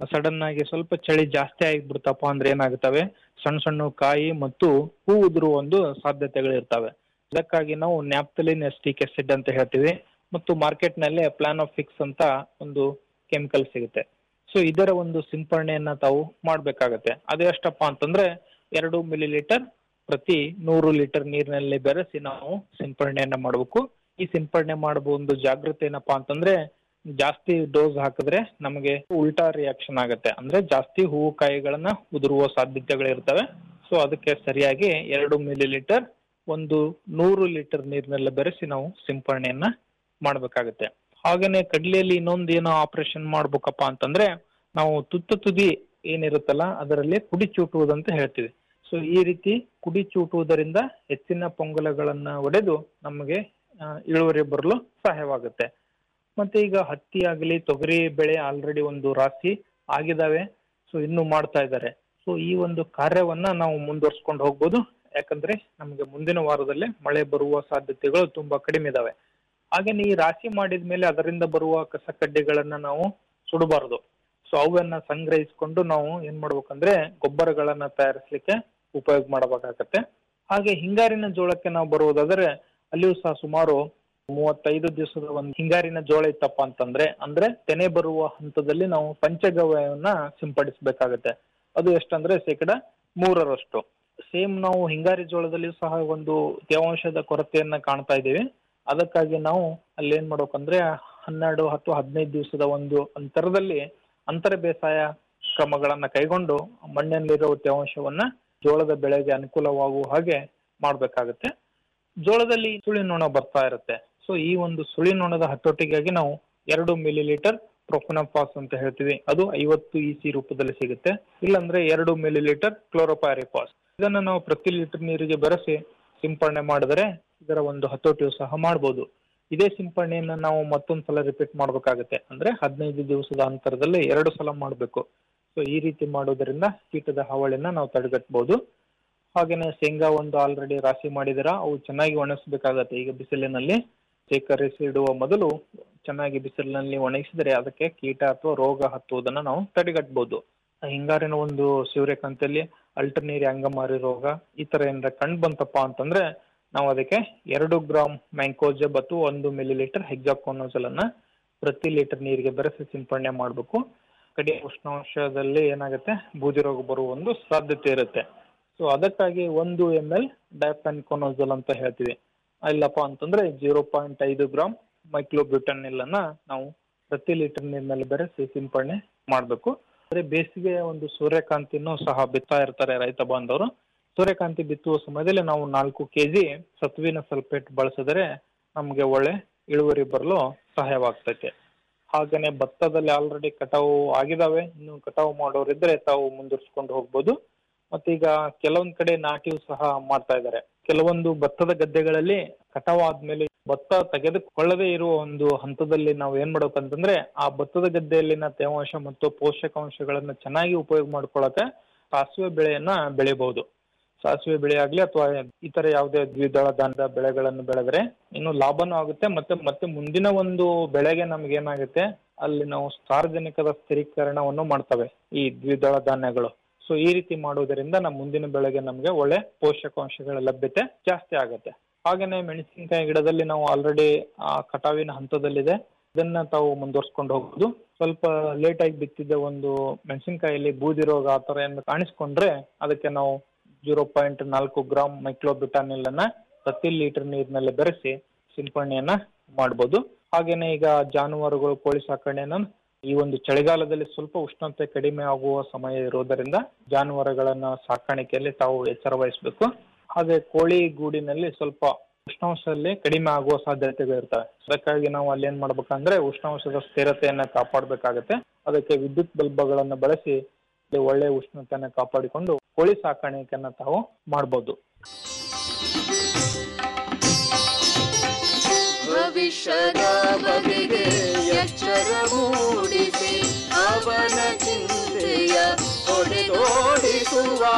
ಸಡನ್ ಆಗಿ ಸ್ವಲ್ಪ ಚಳಿ ಜಾಸ್ತಿ ಆಗಿಬಿಡ್ತಪ್ಪ ಅಂದ್ರೆ ಏನಾಗುತ್ತವೆ ಸಣ್ಣ ಸಣ್ಣ ಕಾಯಿ ಮತ್ತು ಹೂ ಉದುರುವ ಒಂದು ಸಾಧ್ಯತೆಗಳಿರ್ತವೆ ಇದಕ್ಕಾಗಿ ನಾವು ನ್ಯಾಪ್ತಲಿನ್ ಎಸ್ಟಿಕ್ ಎಸಿಡ್ ಅಂತ ಹೇಳ್ತೀವಿ ಮತ್ತು ಮಾರ್ಕೆಟ್ ನಲ್ಲಿ ಪ್ಲಾನ್ ಆಫ್ ಫಿಕ್ಸ್ ಅಂತ ಒಂದು ಕೆಮಿಕಲ್ ಸಿಗುತ್ತೆ ಸೊ ಇದರ ಒಂದು ಸಿಂಪರಣೆಯನ್ನ ತಾವು ಮಾಡ್ಬೇಕಾಗತ್ತೆ ಅದು ಎಷ್ಟಪ್ಪ ಅಂತಂದ್ರೆ ಎರಡು ಮಿಲಿ ಲೀಟರ್ ಪ್ರತಿ ನೂರು ಲೀಟರ್ ನೀರಿನಲ್ಲಿ ಬೆರೆಸಿ ನಾವು ಸಿಂಪರಣೆಯನ್ನ ಮಾಡಬೇಕು ಈ ಸಿಂಪರಣೆ ಮಾಡುವ ಒಂದು ಜಾಗೃತಿ ಏನಪ್ಪಾ ಅಂತಂದ್ರೆ ಜಾಸ್ತಿ ಡೋಸ್ ಹಾಕಿದ್ರೆ ನಮಗೆ ಉಲ್ಟಾ ರಿಯಾಕ್ಷನ್ ಆಗುತ್ತೆ ಅಂದ್ರೆ ಜಾಸ್ತಿ ಹೂವು ಕಾಯಿಗಳನ್ನ ಉದುರುವ ಸಾಧ್ಯತೆಗಳಿರ್ತವೆ ಸೊ ಅದಕ್ಕೆ ಸರಿಯಾಗಿ ಎರಡು ಮಿಲಿ ಲೀಟರ್ ಒಂದು ನೂರು ಲೀಟರ್ ನೀರಿನಲ್ಲಿ ಬೆರೆಸಿ ನಾವು ಸಿಂಪರಣೆಯನ್ನ ಮಾಡ್ಬೇಕಾಗುತ್ತೆ ಹಾಗೇನೆ ಕಡ್ಲೆಯಲ್ಲಿ ಇನ್ನೊಂದು ಏನೋ ಆಪರೇಷನ್ ಮಾಡ್ಬೇಕಪ್ಪ ಅಂತಂದ್ರೆ ನಾವು ತುತ್ತ ತುದಿ ಏನಿರುತ್ತಲ್ಲ ಅದರಲ್ಲಿ ಕುಡಿ ಚೂಟುವುದಂತ ಹೇಳ್ತೀವಿ ಸೊ ಈ ರೀತಿ ಕುಡಿ ಚೂಟುವುದರಿಂದ ಹೆಚ್ಚಿನ ಪೊಂಗಲಗಳನ್ನ ಒಡೆದು ನಮಗೆ ಆ, ಇಳುವರಿ ಬರಲು ಸಹಾಯವಾಗುತ್ತೆ ಮತ್ತೆ ಈಗ ಹತ್ತಿ ಆಗಲಿ ತೊಗರಿ ಬೆಳೆ ಆಲ್ರೆಡಿ ಒಂದು ರಾಶಿ ಆಗಿದಾವೆ ಸೊ ಇನ್ನು ಮಾಡ್ತಾ ಇದ್ದಾರೆ ಸೊ ಈ ಒಂದು ಕಾರ್ಯವನ್ನ ನಾವು ಮುಂದುವರ್ಸ್ಕೊಂಡು ಹೋಗ್ಬೋದು ಯಾಕಂದ್ರೆ ನಮಗೆ ಮುಂದಿನ ವಾರದಲ್ಲೇ ಮಳೆ ಬರುವ ಸಾಧ್ಯತೆಗಳು ತುಂಬಾ ಕಡಿಮೆ ಇದಾವೆ ಹಾಗೇನೆ ಈ ರಾಶಿ ಮಾಡಿದ ಮೇಲೆ ಅದರಿಂದ ಬರುವ ಕಸ ಕಡ್ಡಿಗಳನ್ನ ನಾವು ಸುಡಬಾರದು ಸೊ ಅವನ್ನ ಸಂಗ್ರಹಿಸಿಕೊಂಡು ನಾವು ಏನ್ ಮಾಡ್ಬೇಕಂದ್ರೆ ಗೊಬ್ಬರಗಳನ್ನ ತಯಾರಿಸಲಿಕ್ಕೆ ಉಪಯೋಗ ಮಾಡಬೇಕಾಗತ್ತೆ ಹಾಗೆ ಹಿಂಗಾರಿನ ಜೋಳಕ್ಕೆ ನಾವು ಬರುವುದಾದ್ರೆ ಅಲ್ಲಿಯೂ ಸಹ ಸುಮಾರು ಮೂವತ್ತೈದು ದಿವಸದ ಒಂದು ಹಿಂಗಾರಿನ ಜೋಳ ಇತ್ತಪ್ಪ ಅಂತಂದ್ರೆ ಅಂದ್ರೆ ತೆನೆ ಬರುವ ಹಂತದಲ್ಲಿ ನಾವು ಪಂಚಗವ್ಯವನ್ನ ಸಿಂಪಡಿಸಬೇಕಾಗತ್ತೆ ಅದು ಎಷ್ಟಂದ್ರೆ ಶೇಕಡ ಮೂರರಷ್ಟು ಸೇಮ್ ನಾವು ಹಿಂಗಾರಿ ಜೋಳದಲ್ಲಿ ಸಹ ಒಂದು ತೇವಾಂಶದ ಕೊರತೆಯನ್ನ ಕಾಣ್ತಾ ಇದ್ದೀವಿ ಅದಕ್ಕಾಗಿ ನಾವು ಅಲ್ಲಿ ಏನ್ ಮಾಡ್ಬೇಕಂದ್ರೆ ಹನ್ನೆರಡು ಹತ್ತು ಹದಿನೈದು ದಿವಸದ ಒಂದು ಅಂತರದಲ್ಲಿ ಅಂತರ ಬೇಸಾಯ ಕ್ರಮಗಳನ್ನ ಕೈಗೊಂಡು ಮಣ್ಣಿನಲ್ಲಿರೋ ತೇವಾಂಶವನ್ನ ಜೋಳದ ಬೆಳೆಗೆ ಅನುಕೂಲವಾಗುವ ಹಾಗೆ ಮಾಡ್ಬೇಕಾಗತ್ತೆ ಜೋಳದಲ್ಲಿ ಸುಳಿ ನೊಣ ಬರ್ತಾ ಇರುತ್ತೆ ಸೊ ಈ ಒಂದು ಸುಳಿ ನೊಣದ ಹತೋಟಿಗಾಗಿ ನಾವು ಎರಡು ಮಿಲಿ ಲೀಟರ್ ಪ್ರೊಫನಫಾಸ್ ಅಂತ ಹೇಳ್ತೀವಿ ಅದು ಐವತ್ತು ಇ ಸಿ ರೂಪದಲ್ಲಿ ಸಿಗುತ್ತೆ ಇಲ್ಲಾಂದ್ರೆ ಎರಡು ಮಿಲಿ ಲೀಟರ್ ಕ್ಲೋರೋಪ್ಯಾರಿಫಾಸ್ ಇದನ್ನ ನಾವು ಪ್ರತಿ ಲೀಟರ್ ನೀರಿಗೆ ಬೆರೆಸಿ ಸಿಂಪರಣೆ ಮಾಡಿದರೆ ಇದರ ಒಂದು ಹತೋಟಿಯು ಸಹ ಮಾಡಬಹುದು ಇದೇ ಸಿಂಪರಣೆಯನ್ನ ನಾವು ಮತ್ತೊಂದು ಸಲ ರಿಪೀಟ್ ಮಾಡ್ಬೇಕಾಗತ್ತೆ ಅಂದ್ರೆ ಹದಿನೈದು ದಿವಸದ ಅಂತರದಲ್ಲಿ ಎರಡು ಸಲ ಮಾಡಬೇಕು ಸೊ ಈ ರೀತಿ ಮಾಡೋದ್ರಿಂದ ಕೀಟದ ಹಾವಳಿನ ನಾವು ತಡೆಗಟ್ಟಬಹುದು ಹಾಗೇನೆ ಶೇಂಗಾ ಒಂದು ಆಲ್ರೆಡಿ ರಾಶಿ ಮಾಡಿದಿರ ಅವು ಚೆನ್ನಾಗಿ ಒಣಗಿಸ್ಬೇಕಾಗತ್ತೆ ಈಗ ಬಿಸಿಲಿನಲ್ಲಿ ಶೇಖರಿಸಿ ಇಡುವ ಮೊದಲು ಚೆನ್ನಾಗಿ ಬಿಸಿಲಿನಲ್ಲಿ ಒಣಗಿಸಿದರೆ ಅದಕ್ಕೆ ಕೀಟ ಅಥವಾ ರೋಗ ಹತ್ತುವುದನ್ನ ನಾವು ತಡೆಗಟ್ಟಬಹುದು ಹಿಂಗಾರಿನ ಒಂದು ಸೂರ್ಯಕಾಂತಿಯಲ್ಲಿ ಅಲ್ಟರ್ನೇರಿ ಅಂಗಮಾರಿ ರೋಗ ಈ ತರ ಏನಾರ ಕಂಡು ಬಂತಪ್ಪ ಅಂತಂದ್ರೆ ನಾವು ಅದಕ್ಕೆ ಎರಡು ಗ್ರಾಮ್ ಮ್ಯಾಂಕೋಜಬ್ ಅಥವಾ ಒಂದು ಮಿಲಿ ಲೀಟರ್ ಹೆಕ್ಸಾಕೋನೋಜಲ್ ಅನ್ನ ಪ್ರತಿ ಲೀಟರ್ ನೀರಿಗೆ ಬೆರೆಸಿ ಸಿಂಪರಣೆ ಮಾಡಬೇಕು ಕಡಿಮೆ ಉಷ್ಣಾಂಶದಲ್ಲಿ ಏನಾಗುತ್ತೆ ಬೂದಿ ರೋಗ ಬರುವ ಒಂದು ಸಾಧ್ಯತೆ ಇರುತ್ತೆ ಸೊ ಅದಕ್ಕಾಗಿ ಒಂದು ಎಮ್ ಎಲ್ ಡೈಪೆನ್ಕೊನೋಜಲ್ ಅಂತ ಹೇಳ್ತೀವಿ ಇಲ್ಲಪ್ಪ ಅಂತಂದ್ರೆ ಜೀರೋ ಪಾಯಿಂಟ್ ಐದು ಗ್ರಾಮ್ ಮೈಕ್ಲೋಬ್ಯೂಟನಿಲ್ ಅನ್ನ ನಾವು ಪ್ರತಿ ಲೀಟರ್ ನೀರಿನಲ್ಲಿ ಬೆರೆಸಿ ಸಿಂಪರಣೆ ಮಾಡಬೇಕು ಅದೇ ಬೇಸಿಗೆ ಒಂದು ಸೂರ್ಯಕಾಂತಿನೂ ಸಹ ಬಿತ್ತಾ ಇರ್ತಾರೆ ರೈತ ಬಾಂಧವರು ಸೂರ್ಯಕಾಂತಿ ಬಿತ್ತುವ ಸಮಯದಲ್ಲಿ ನಾವು ನಾಲ್ಕು ಕೆಜಿ ಸತ್ವಿನ ಸಲ್ಫೇಟ್ ಬಳಸಿದರೆ ನಮಗೆ ಒಳ್ಳೆ ಇಳುವರಿ ಬರಲು ಸಹಾಯವಾಗ್ತೈತೆ ಹಾಗೇನೆ ಭತ್ತದಲ್ಲಿ ಆಲ್ರೆಡಿ ಕಟಾವು ಆಗಿದಾವೆ ಇನ್ನು ಕಟಾವು ಮಾಡೋರಿದ್ರೆ ತಾವು ಮುಂದುವರ್ಸ್ಕೊಂಡು ಹೋಗ್ಬೋದು ಮತ್ತೀಗ ಕೆಲವೊಂದ್ ಕಡೆ ನಾಟಿಯೂ ಸಹ ಮಾಡ್ತಾ ಇದ್ದಾರೆ ಕೆಲವೊಂದು ಭತ್ತದ ಗದ್ದೆಗಳಲ್ಲಿ ಕಟಾವು ಆದ್ಮೇಲೆ ಭತ್ತ ತೆಗೆದುಕೊಳ್ಳದೇ ಇರುವ ಒಂದು ಹಂತದಲ್ಲಿ ನಾವು ಏನ್ ಮಾಡ್ಬೇಕಂತಂದ್ರೆ ಆ ಭತ್ತದ ಗದ್ದೆಯಲ್ಲಿನ ತೇವಾಂಶ ಮತ್ತು ಪೋಷಕಾಂಶಗಳನ್ನ ಚೆನ್ನಾಗಿ ಉಪಯೋಗ ಮಾಡ್ಕೊಳಕ್ಕೆ ಸಾಸಿವೆ ಬೆಳೆಯನ್ನ ಬೆಳಿಬಹುದು ಸಾಸಿವೆ ಬೆಳೆ ಆಗ್ಲಿ ಅಥವಾ ಇತರ ಯಾವುದೇ ದ್ವಿದಳ ಧಾನ್ಯದ ಬೆಳೆಗಳನ್ನು ಬೆಳೆದ್ರೆ ಇನ್ನು ಲಾಭನೂ ಆಗುತ್ತೆ ಮತ್ತೆ ಮತ್ತೆ ಮುಂದಿನ ಒಂದು ಬೆಳೆಗೆ ನಮ್ಗೆ ಏನಾಗುತ್ತೆ ಅಲ್ಲಿ ನಾವು ಸಾರ್ವಜನಿಕದ ಸ್ಥಿರೀಕರಣವನ್ನು ಮಾಡ್ತವೆ ಈ ದ್ವಿದಳ ಧಾನ್ಯಗಳು ಸೊ ಈ ರೀತಿ ಮಾಡುವುದರಿಂದ ನಮ್ಮ ಮುಂದಿನ ಬೆಳೆಗೆ ನಮಗೆ ಒಳ್ಳೆ ಪೋಷಕಾಂಶಗಳ ಲಭ್ಯತೆ ಜಾಸ್ತಿ ಆಗುತ್ತೆ ಹಾಗೇನೆ ಮೆಣಸಿನಕಾಯಿ ಗಿಡದಲ್ಲಿ ನಾವು ಆಲ್ರೆಡಿ ಆ ಕಟಾವಿನ ಹಂತದಲ್ಲಿದೆ ಇದನ್ನ ತಾವು ಮುಂದುವರ್ಸ್ಕೊಂಡು ಹೋಗ್ಬೋದು ಸ್ವಲ್ಪ ಲೇಟ್ ಆಗಿ ಬಿತ್ತಿದ್ದ ಒಂದು ಮೆಣಸಿನಕಾಯಲ್ಲಿ ಬೂದಿ ರೋಗ ಆ ತರ ಏನಾದ್ರು ಕಾಣಿಸ್ಕೊಂಡ್ರೆ ಅದಕ್ಕೆ ನಾವು ಜೀರೋ ಪಾಯಿಂಟ್ ನಾಲ್ಕು ಗ್ರಾಮ್ ಮೈಕ್ಲೋಬಿಟಾನಿಲ್ ಅನ್ನ ಪ್ರತಿ ಲೀಟರ್ ನೀರಿನಲ್ಲಿ ಬೆರೆಸಿ ಸಿಂಪರಣೆಯನ್ನ ಮಾಡ್ಬೋದು ಹಾಗೇನೆ ಈಗ ಜಾನುವಾರುಗಳು ಕೋಳಿ ಸಾಕಣೆಯನ್ನ ಈ ಒಂದು ಚಳಿಗಾಲದಲ್ಲಿ ಸ್ವಲ್ಪ ಉಷ್ಣತೆ ಕಡಿಮೆ ಆಗುವ ಸಮಯ ಇರುವುದರಿಂದ ಜಾನುವಾರುಗಳನ್ನ ಸಾಕಾಣಿಕೆಯಲ್ಲಿ ತಾವು ಎಚ್ಚರ ವಹಿಸಬೇಕು ಹಾಗೆ ಕೋಳಿ ಗೂಡಿನಲ್ಲಿ ಸ್ವಲ್ಪ ಉಷ್ಣಾಂಶದಲ್ಲಿ ಕಡಿಮೆ ಆಗುವ ಸಾಧ್ಯತೆಗಳಿರ್ತವೆ ಅದಕ್ಕಾಗಿ ನಾವು ಅಲ್ಲಿ ಏನ್ ಮಾಡ್ಬೇಕಂದ್ರೆ ಉಷ್ಣಾಂಶದ ಸ್ಥಿರತೆಯನ್ನ ಕಾಪಾಡಬೇಕಾಗತ್ತೆ ಅದಕ್ಕೆ ವಿದ್ಯುತ್ ಬಲ್ಬ್ಗಳನ್ನ ಬಳಸಿ ಇಲ್ಲಿ ಒಳ್ಳೆ ಉಷ್ಣತೆಯನ್ನ ಕಾಪಾಡಿಕೊಂಡು ಕೋಳಿ ಸಾಕಾಣಿಕೆಯನ್ನ ತಾವು ಮಾಡ್ಬೋದು ಭವಿಷ್ಯದ ಬಗೆಗೆ ಎಚ್ಚರ ಮೂಡಿಸಿ ಅವನ ಚಿಂತೆಯ ಹೊಡೆದೋಡಿಸುವ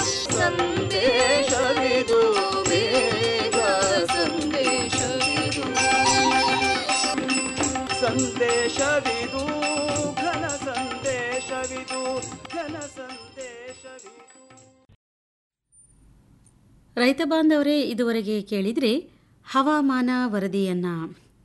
ಸಂದೇಶವಿದು ಬೇಗ ಸಂದೇಶವಿದು ಸಂದೇಶವಿದು ಘನ ಸಂದೇಶವಿದು ರೈತ ಬಾಂಧವರೇ ಇದುವರೆಗೆ ಕೇಳಿದರೆ ಹವಾಮಾನ ವರದಿಯನ್ನು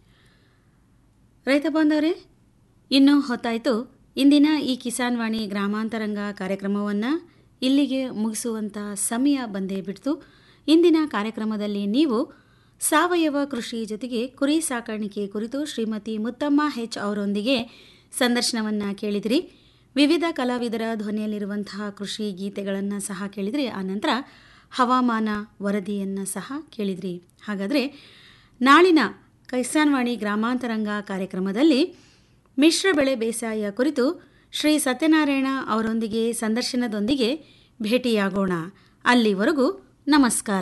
ರೈತ ಬಾಂಧವರೇ ಇನ್ನೂ ಹೊತ್ತಾಯಿತು ಇಂದಿನ ಈ ಕಿಸಾನ್ ವಾಣಿ ಗ್ರಾಮಾಂತರಂಗ ಕಾರ್ಯಕ್ರಮವನ್ನು ಇಲ್ಲಿಗೆ ಮುಗಿಸುವಂಥ ಸಮಯ ಬಂದೇ ಬಿಡ್ತು ಇಂದಿನ ಕಾರ್ಯಕ್ರಮದಲ್ಲಿ ನೀವು ಸಾವಯವ ಕೃಷಿ ಜೊತೆಗೆ ಕುರಿ ಸಾಕಾಣಿಕೆ ಕುರಿತು ಶ್ರೀಮತಿ ಮುತ್ತಮ್ಮ ಹೆಚ್ ಅವರೊಂದಿಗೆ ಸಂದರ್ಶನವನ್ನು ಕೇಳಿದಿರಿ ವಿವಿಧ ಕಲಾವಿದರ ಧ್ವನಿಯಲ್ಲಿರುವಂತಹ ಕೃಷಿ ಗೀತೆಗಳನ್ನು ಸಹ ಕೇಳಿದ್ರಿ ಆನಂತರ ಹವಾಮಾನ ವರದಿಯನ್ನು ಸಹ ಕೇಳಿದ್ರಿ ಹಾಗಾದರೆ ನಾಳಿನ ಕೈಸಾನ್ವಾಣಿ ಗ್ರಾಮಾಂತರಂಗ ಕಾರ್ಯಕ್ರಮದಲ್ಲಿ ಮಿಶ್ರ ಬೆಳೆ ಬೇಸಾಯ ಕುರಿತು ಶ್ರೀ ಸತ್ಯನಾರಾಯಣ ಅವರೊಂದಿಗೆ ಸಂದರ್ಶನದೊಂದಿಗೆ ಭೇಟಿಯಾಗೋಣ ಅಲ್ಲಿವರೆಗೂ ನಮಸ್ಕಾರ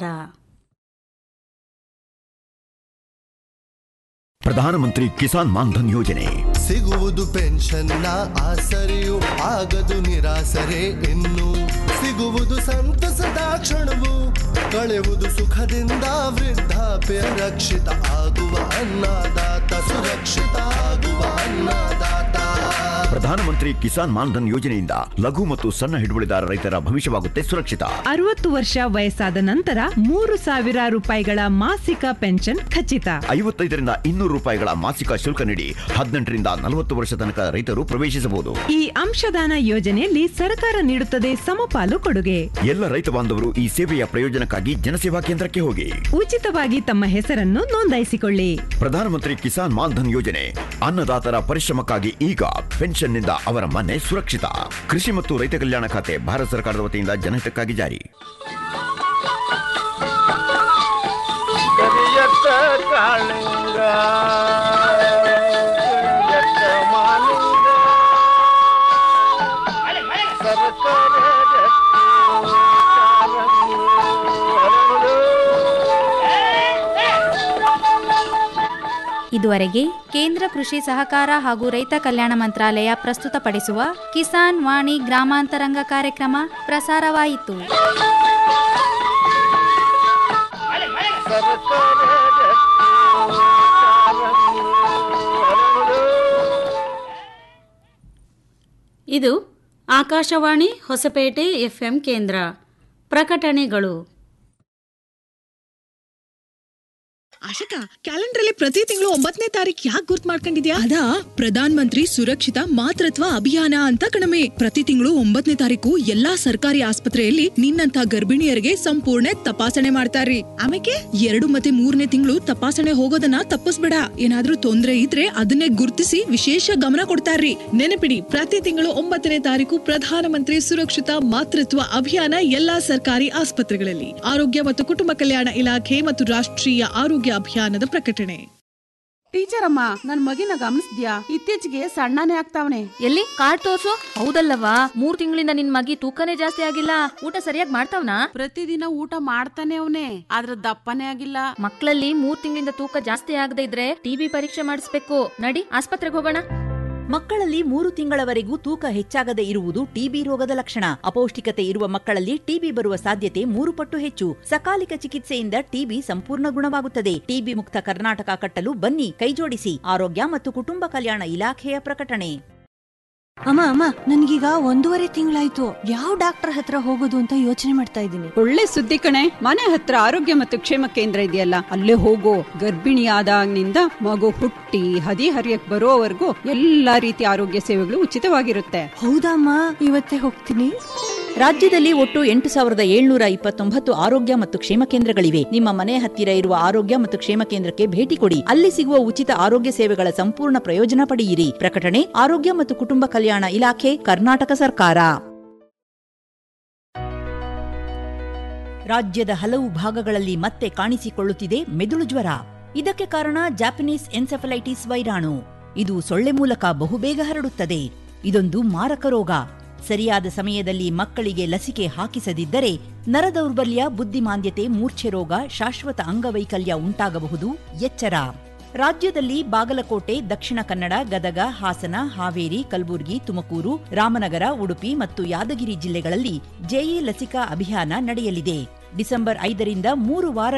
ಪ್ರಧಾನಮಂತ್ರಿ ಕಿಸಾನ್ ಮಾನ್ಧನ್ ಯೋಜನೆ ಸಿಗುವುದು ಪೆನ್ಷನ್ನ ಆಸರೆಯು ಆಗದು ನಿರಾಸರೆ ಇನ್ನು ಸಿಗುವುದು ಸಂತಸದ ಕ್ಷಣವು ಕಳೆಯುವುದು ಸುಖದಿಂದ ವೃದ್ಧಾಪ್ಯ ರಕ್ಷಿತ ಆಗುವ ಅನ್ನದಾತ ಸುರಕ್ಷಿತ ಆಗುವ ಅನ್ನದಾತ ಪ್ರಧಾನಮಂತ್ರಿ ಕಿಸಾನ್ ಮಾನ್ಧನ್ ಯೋಜನೆಯಿಂದ ಲಘು ಮತ್ತು ಸಣ್ಣ ಹಿಡುವಳಿದಾರ ರೈತರ ಭವಿಷ್ಯವಾಗುತ್ತೆ ಸುರಕ್ಷಿತ ಅರವತ್ತು ವರ್ಷ ವಯಸ್ಸಾದ ನಂತರ ಮೂರು ಸಾವಿರ ರೂಪಾಯಿಗಳ ಮಾಸಿಕ ಪೆನ್ಷನ್ ಖಚಿತ ಐವತ್ತೈದರಿಂದ ಇನ್ನೂರು ರೂಪಾಯಿಗಳ ಮಾಸಿಕ ಶುಲ್ಕ ನೀಡಿ ಹದಿನೆಂಟರಿಂದ ನಲವತ್ತು ವರ್ಷ ತನಕ ರೈತರು ಪ್ರವೇಶಿಸಬಹುದು ಈ ಅಂಶದಾನ ಯೋಜನೆಯಲ್ಲಿ ಸರ್ಕಾರ ನೀಡುತ್ತದೆ ಸಮಪಾಲು ಕೊಡುಗೆ ಎಲ್ಲ ರೈತ ಬಾಂಧವರು ಈ ಸೇವೆಯ ಪ್ರಯೋಜನಕ್ಕಾಗಿ ಜನಸೇವಾ ಕೇಂದ್ರಕ್ಕೆ ಹೋಗಿ ಉಚಿತವಾಗಿ ತಮ್ಮ ಹೆಸರನ್ನು ನೋಂದಾಯಿಸಿಕೊಳ್ಳಿ ಪ್ರಧಾನಮಂತ್ರಿ ಕಿಸಾನ್ ಮಾನ್ಧನ್ ಯೋಜನೆ ಅನ್ನದಾತರ ಪರಿಶ್ರಮಕ್ಕಾಗಿ ಈಗ ಪೆನ್ಷನ್ನಿಂದ ಅವರ ಮನೆ ಸುರಕ್ಷಿತ ಕೃಷಿ ಮತ್ತು ರೈತ ಕಲ್ಯಾಣ ಖಾತೆ ಭಾರತ ಸರ್ಕಾರದ ವತಿಯಿಂದ ಜನಹಿತಕ್ಕಾಗಿ ಜಾರಿ ಕರಿಯತ್ತ ಕಾಳಿಂಗ ಕರಿಯತ್ತ ಮಾಲಿಂಗ ಸರಸರ ರಕ್ತಿ ಕಾರಂಗಿ ಹರಳು. ಇದುವರೆಗೆ ಕೇಂದ್ರ ಕೃಷಿ ಸಹಕಾರ ಹಾಗೂ ರೈತ ಕಲ್ಯಾಣ ಮಂತ್ರಾಲಯ ಪ್ರಸ್ತುತಪಡಿಸುವ ಕಿಸಾನ್ ವಾಣಿ ಗ್ರಾಮಾಂತರಂಗ ಕಾರ್ಯಕ್ರಮ ಪ್ರಸಾರವಾಯಿತು ಸರಸರ ರಕ್ತಿ ಕಾರಂಗಿ ಹರಳು. ಇದು ಆಕಾಶವಾಣಿ ಹೊಸಪೇಟೆ ಎಫ್ಎಂ ಕೇಂದ್ರ ಪ್ರಕಟಣೆಗಳು ಆಶಕಾ ಕ್ಯಾಲೆಂಡರ್ ಅಲ್ಲಿ ಪ್ರತಿ ತಿಂಗಳು ಒಂಬತ್ತನೇ ತಾರೀಕು ಯಾಕೆ ಗುರ್ತ್ ಮಾಡ್ಕೊಂಡಿದ್ಯಾ ಅದಾ ಪ್ರಧಾನ್ ಮಂತ್ರಿ ಸುರಕ್ಷಿತ ಮಾತೃತ್ವ ಅಭಿಯಾನ ಅಂತ ಕಣಮೆ ಪ್ರತಿ ತಿಂಗಳು ಒಂಬತ್ತನೇ ತಾರೀಕು ಎಲ್ಲಾ ಸರ್ಕಾರಿ ಆಸ್ಪತ್ರೆಯಲ್ಲಿ ನಿನ್ನಂತ ಗರ್ಭಿಣಿಯರಿಗೆ ಸಂಪೂರ್ಣ ತಪಾಸಣೆ ಮಾಡ್ತಾರ್ರಿ ಆಮೇಲೆ ಎರಡು ಮತ್ತೆ ಮೂರನೇ ತಿಂಗಳು ತಪಾಸಣೆ ಹೋಗೋದನ್ನ ತಪ್ಪಿಸ್ಬೇಡ ಏನಾದ್ರೂ ತೊಂದ್ರೆ ಇದ್ರೆ ಅದನ್ನೇ ಗುರ್ತಿಸಿ ವಿಶೇಷ ಗಮನ ಕೊಡ್ತಾರ್ರಿ ನೆನಪಿಡಿ ಪ್ರತಿ ತಿಂಗಳು ಒಂಬತ್ತನೇ ತಾರೀಕು ಪ್ರಧಾನ ಮಂತ್ರಿ ಸುರಕ್ಷಿತ ಮಾತೃತ್ವ ಅಭಿಯಾನ ಎಲ್ಲಾ ಸರ್ಕಾರಿ ಆಸ್ಪತ್ರೆಗಳಲ್ಲಿ ಆರೋಗ್ಯ ಮತ್ತು ಕುಟುಂಬ ಕಲ್ಯಾಣ ಇಲಾಖೆ ಮತ್ತು ರಾಷ್ಟ್ರೀಯ ಆರೋಗ್ಯ ಅಭಿಯಾನದ ಪ್ರಕಟಣೆ ಟೀಚರ್ ಅಮ್ಮ ನನ್ ಮಗಿನ ಗಮನಿಸ್ದ್ಯಾ ಇತ್ತೀಚೆಗೆ ಸಣ್ಣನೇ ಆಗ್ತಾವನೆ ಎಲ್ಲಿ ಕಾರ್ಡ್ ತೋರ್ಸು ಹೌದಲ್ಲವಾ ಮೂರ್ ತಿಂಗಳಿಂದ ನಿನ್ ಮಗಿ ತೂಕನೇ ಜಾಸ್ತಿ ಆಗಿಲ್ಲ ಊಟ ಸರಿಯಾಗಿ ಮಾಡ್ತಾವ್ನಾ ಪ್ರತಿದಿನ ಊಟ ಮಾಡ್ತಾನೆ ಅವನೇ ಆದ್ರ ದಪ್ಪನೇ ಆಗಿಲ್ಲ ಮಕ್ಕಳಲ್ಲಿ ಮೂರ್ ತಿಂಗಳಿಂದ ತೂಕ ಜಾಸ್ತಿ ಆಗದೆ ಇದ್ರೆ ಟಿಬಿ ಪರೀಕ್ಷೆ ಮಾಡಿಸ್ಬೇಕು ನಡಿ ಆಸ್ಪತ್ರೆಗೆ ಹೋಗೋಣ ಮಕ್ಕಳಲ್ಲಿ ಮೂರು ತಿಂಗಳವರೆಗೂ ತೂಕ ಹೆಚ್ಚಾಗದೆ ಇರುವುದು ಟಿಬಿ ರೋಗದ ಲಕ್ಷಣ ಅಪೌಷ್ಟಿಕತೆ ಇರುವ ಮಕ್ಕಳಲ್ಲಿ ಟಿಬಿ ಬರುವ ಸಾಧ್ಯತೆ ಮೂರು ಪಟ್ಟು ಹೆಚ್ಚು ಸಕಾಲಿಕ ಚಿಕಿತ್ಸೆಯಿಂದ ಟಿಬಿ ಸಂಪೂರ್ಣ ಗುಣವಾಗುತ್ತದೆ ಟಿಬಿ ಮುಕ್ತ ಕರ್ನಾಟಕ ಕಟ್ಟಲು ಬನ್ನಿ ಕೈಜೋಡಿಸಿ ಆರೋಗ್ಯ ಮತ್ತು ಕುಟುಂಬ ಕಲ್ಯಾಣ ಇಲಾಖೆಯ ಪ್ರಕಟಣೆ ಅಮ್ಮ ಅಮ್ಮ ನನ್ಗೀಗ ಒಂದೂವರೆ ತಿಂಗಳಾಯ್ತು ಯಾವ ಡಾಕ್ಟರ್ ಹತ್ರ ಹೋಗೋದು ಅಂತ ಯೋಚನೆ ಮಾಡ್ತಾ ಇದ್ದೀನಿ ಒಳ್ಳೆ ಸುದ್ದಿ ಕಣೆ ಮನೆ ಹತ್ರ ಆರೋಗ್ಯ ಮತ್ತು ಕ್ಷೇಮ ಕೇಂದ್ರ ಇದೆಯಲ್ಲ ಅಲ್ಲೇ ಹೋಗೋ ಗರ್ಭಿಣಿ ಆದಾಗಿನಿಂದ ಮಗು ಹುಟ್ಟಿ ಹದಿ ಹರಿಯಕ್ ಬರೋವರೆಗೂ ಎಲ್ಲಾ ರೀತಿಯ ಆರೋಗ್ಯ ಸೇವೆಗಳು ಉಚಿತವಾಗಿರುತ್ತೆ ಹೌದಮ್ಮ ಇವತ್ತೇ ಹೋಗ್ತೀನಿ ರಾಜ್ಯದಲ್ಲಿ ಒಟ್ಟು ಎಂಟು ಸಾವಿರದ ಏಳ್ನೂರ ಇಪ್ಪತ್ತೊಂಬತ್ತು ಆರೋಗ್ಯ ಮತ್ತು ಕ್ಷೇಮ ಕೇಂದ್ರಗಳಿವೆ ನಿಮ್ಮ ಮನೆ ಹತ್ತಿರ ಇರುವ ಆರೋಗ್ಯ ಮತ್ತು ಕ್ಷೇಮ ಕೇಂದ್ರಕ್ಕೆ ಭೇಟಿ ಕೊಡಿ ಅಲ್ಲಿ ಸಿಗುವ ಉಚಿತ ಆರೋಗ್ಯ ಸೇವೆಗಳ ಸಂಪೂರ್ಣ ಪ್ರಯೋಜನ ಪಡೆಯಿರಿ ಪ್ರಕಟಣೆ ಆರೋಗ್ಯ ಮತ್ತು ಕುಟುಂಬ ಕಲ್ಯಾಣ ಇಲಾಖೆ ಕರ್ನಾಟಕ ಸರ್ಕಾರ ರಾಜ್ಯದ ಹಲವು ಭಾಗಗಳಲ್ಲಿ ಮತ್ತೆ ಕಾಣಿಸಿಕೊಳ್ಳುತ್ತಿದೆ ಮೆದುಳು ಜ್ವರ ಇದಕ್ಕೆ ಕಾರಣ ಜಾಪನೀಸ್ ಎನ್ಸೆಫಲೈಟಿಸ್ ವೈರಾಣು ಇದು ಸೊಳ್ಳೆ ಮೂಲಕ ಬಹುಬೇಗ ಹರಡುತ್ತದೆ ಇದೊಂದು ಮಾರಕ ರೋಗ ಸರಿಯಾದ ಸಮಯದಲ್ಲಿ ಮಕ್ಕಳಿಗೆ ಲಸಿಕೆ ಹಾಕಿಸದಿದ್ದರೆ ನರದೌರ್ಬಲ್ಯ ಬುದ್ಧಿಮಾಂದ್ಯತೆ ಮೂರ್ಛೆ ರೋಗ ಶಾಶ್ವತ ಅಂಗವೈಕಲ್ಯ ಉಂಟಾಗಬಹುದು ಎಚ್ಚರ ರಾಜ್ಯದಲ್ಲಿ ಬಾಗಲಕೋಟೆ ದಕ್ಷಿಣ ಕನ್ನಡ ಗದಗ ಹಾಸನ ಹಾವೇರಿ ಕಲಬುರಗಿ ತುಮಕೂರು ರಾಮನಗರ ಉಡುಪಿ ಮತ್ತು ಯಾದಗಿರಿ ಜಿಲ್ಲೆಗಳಲ್ಲಿ ಜೆಇ ಲಸಿಕಾ ಅಭಿಯಾನ ನಡೆಯಲಿದೆ ಡಿಸೆಂಬರ್ ಐದರಿಂದ ಮೂರು ವಾರ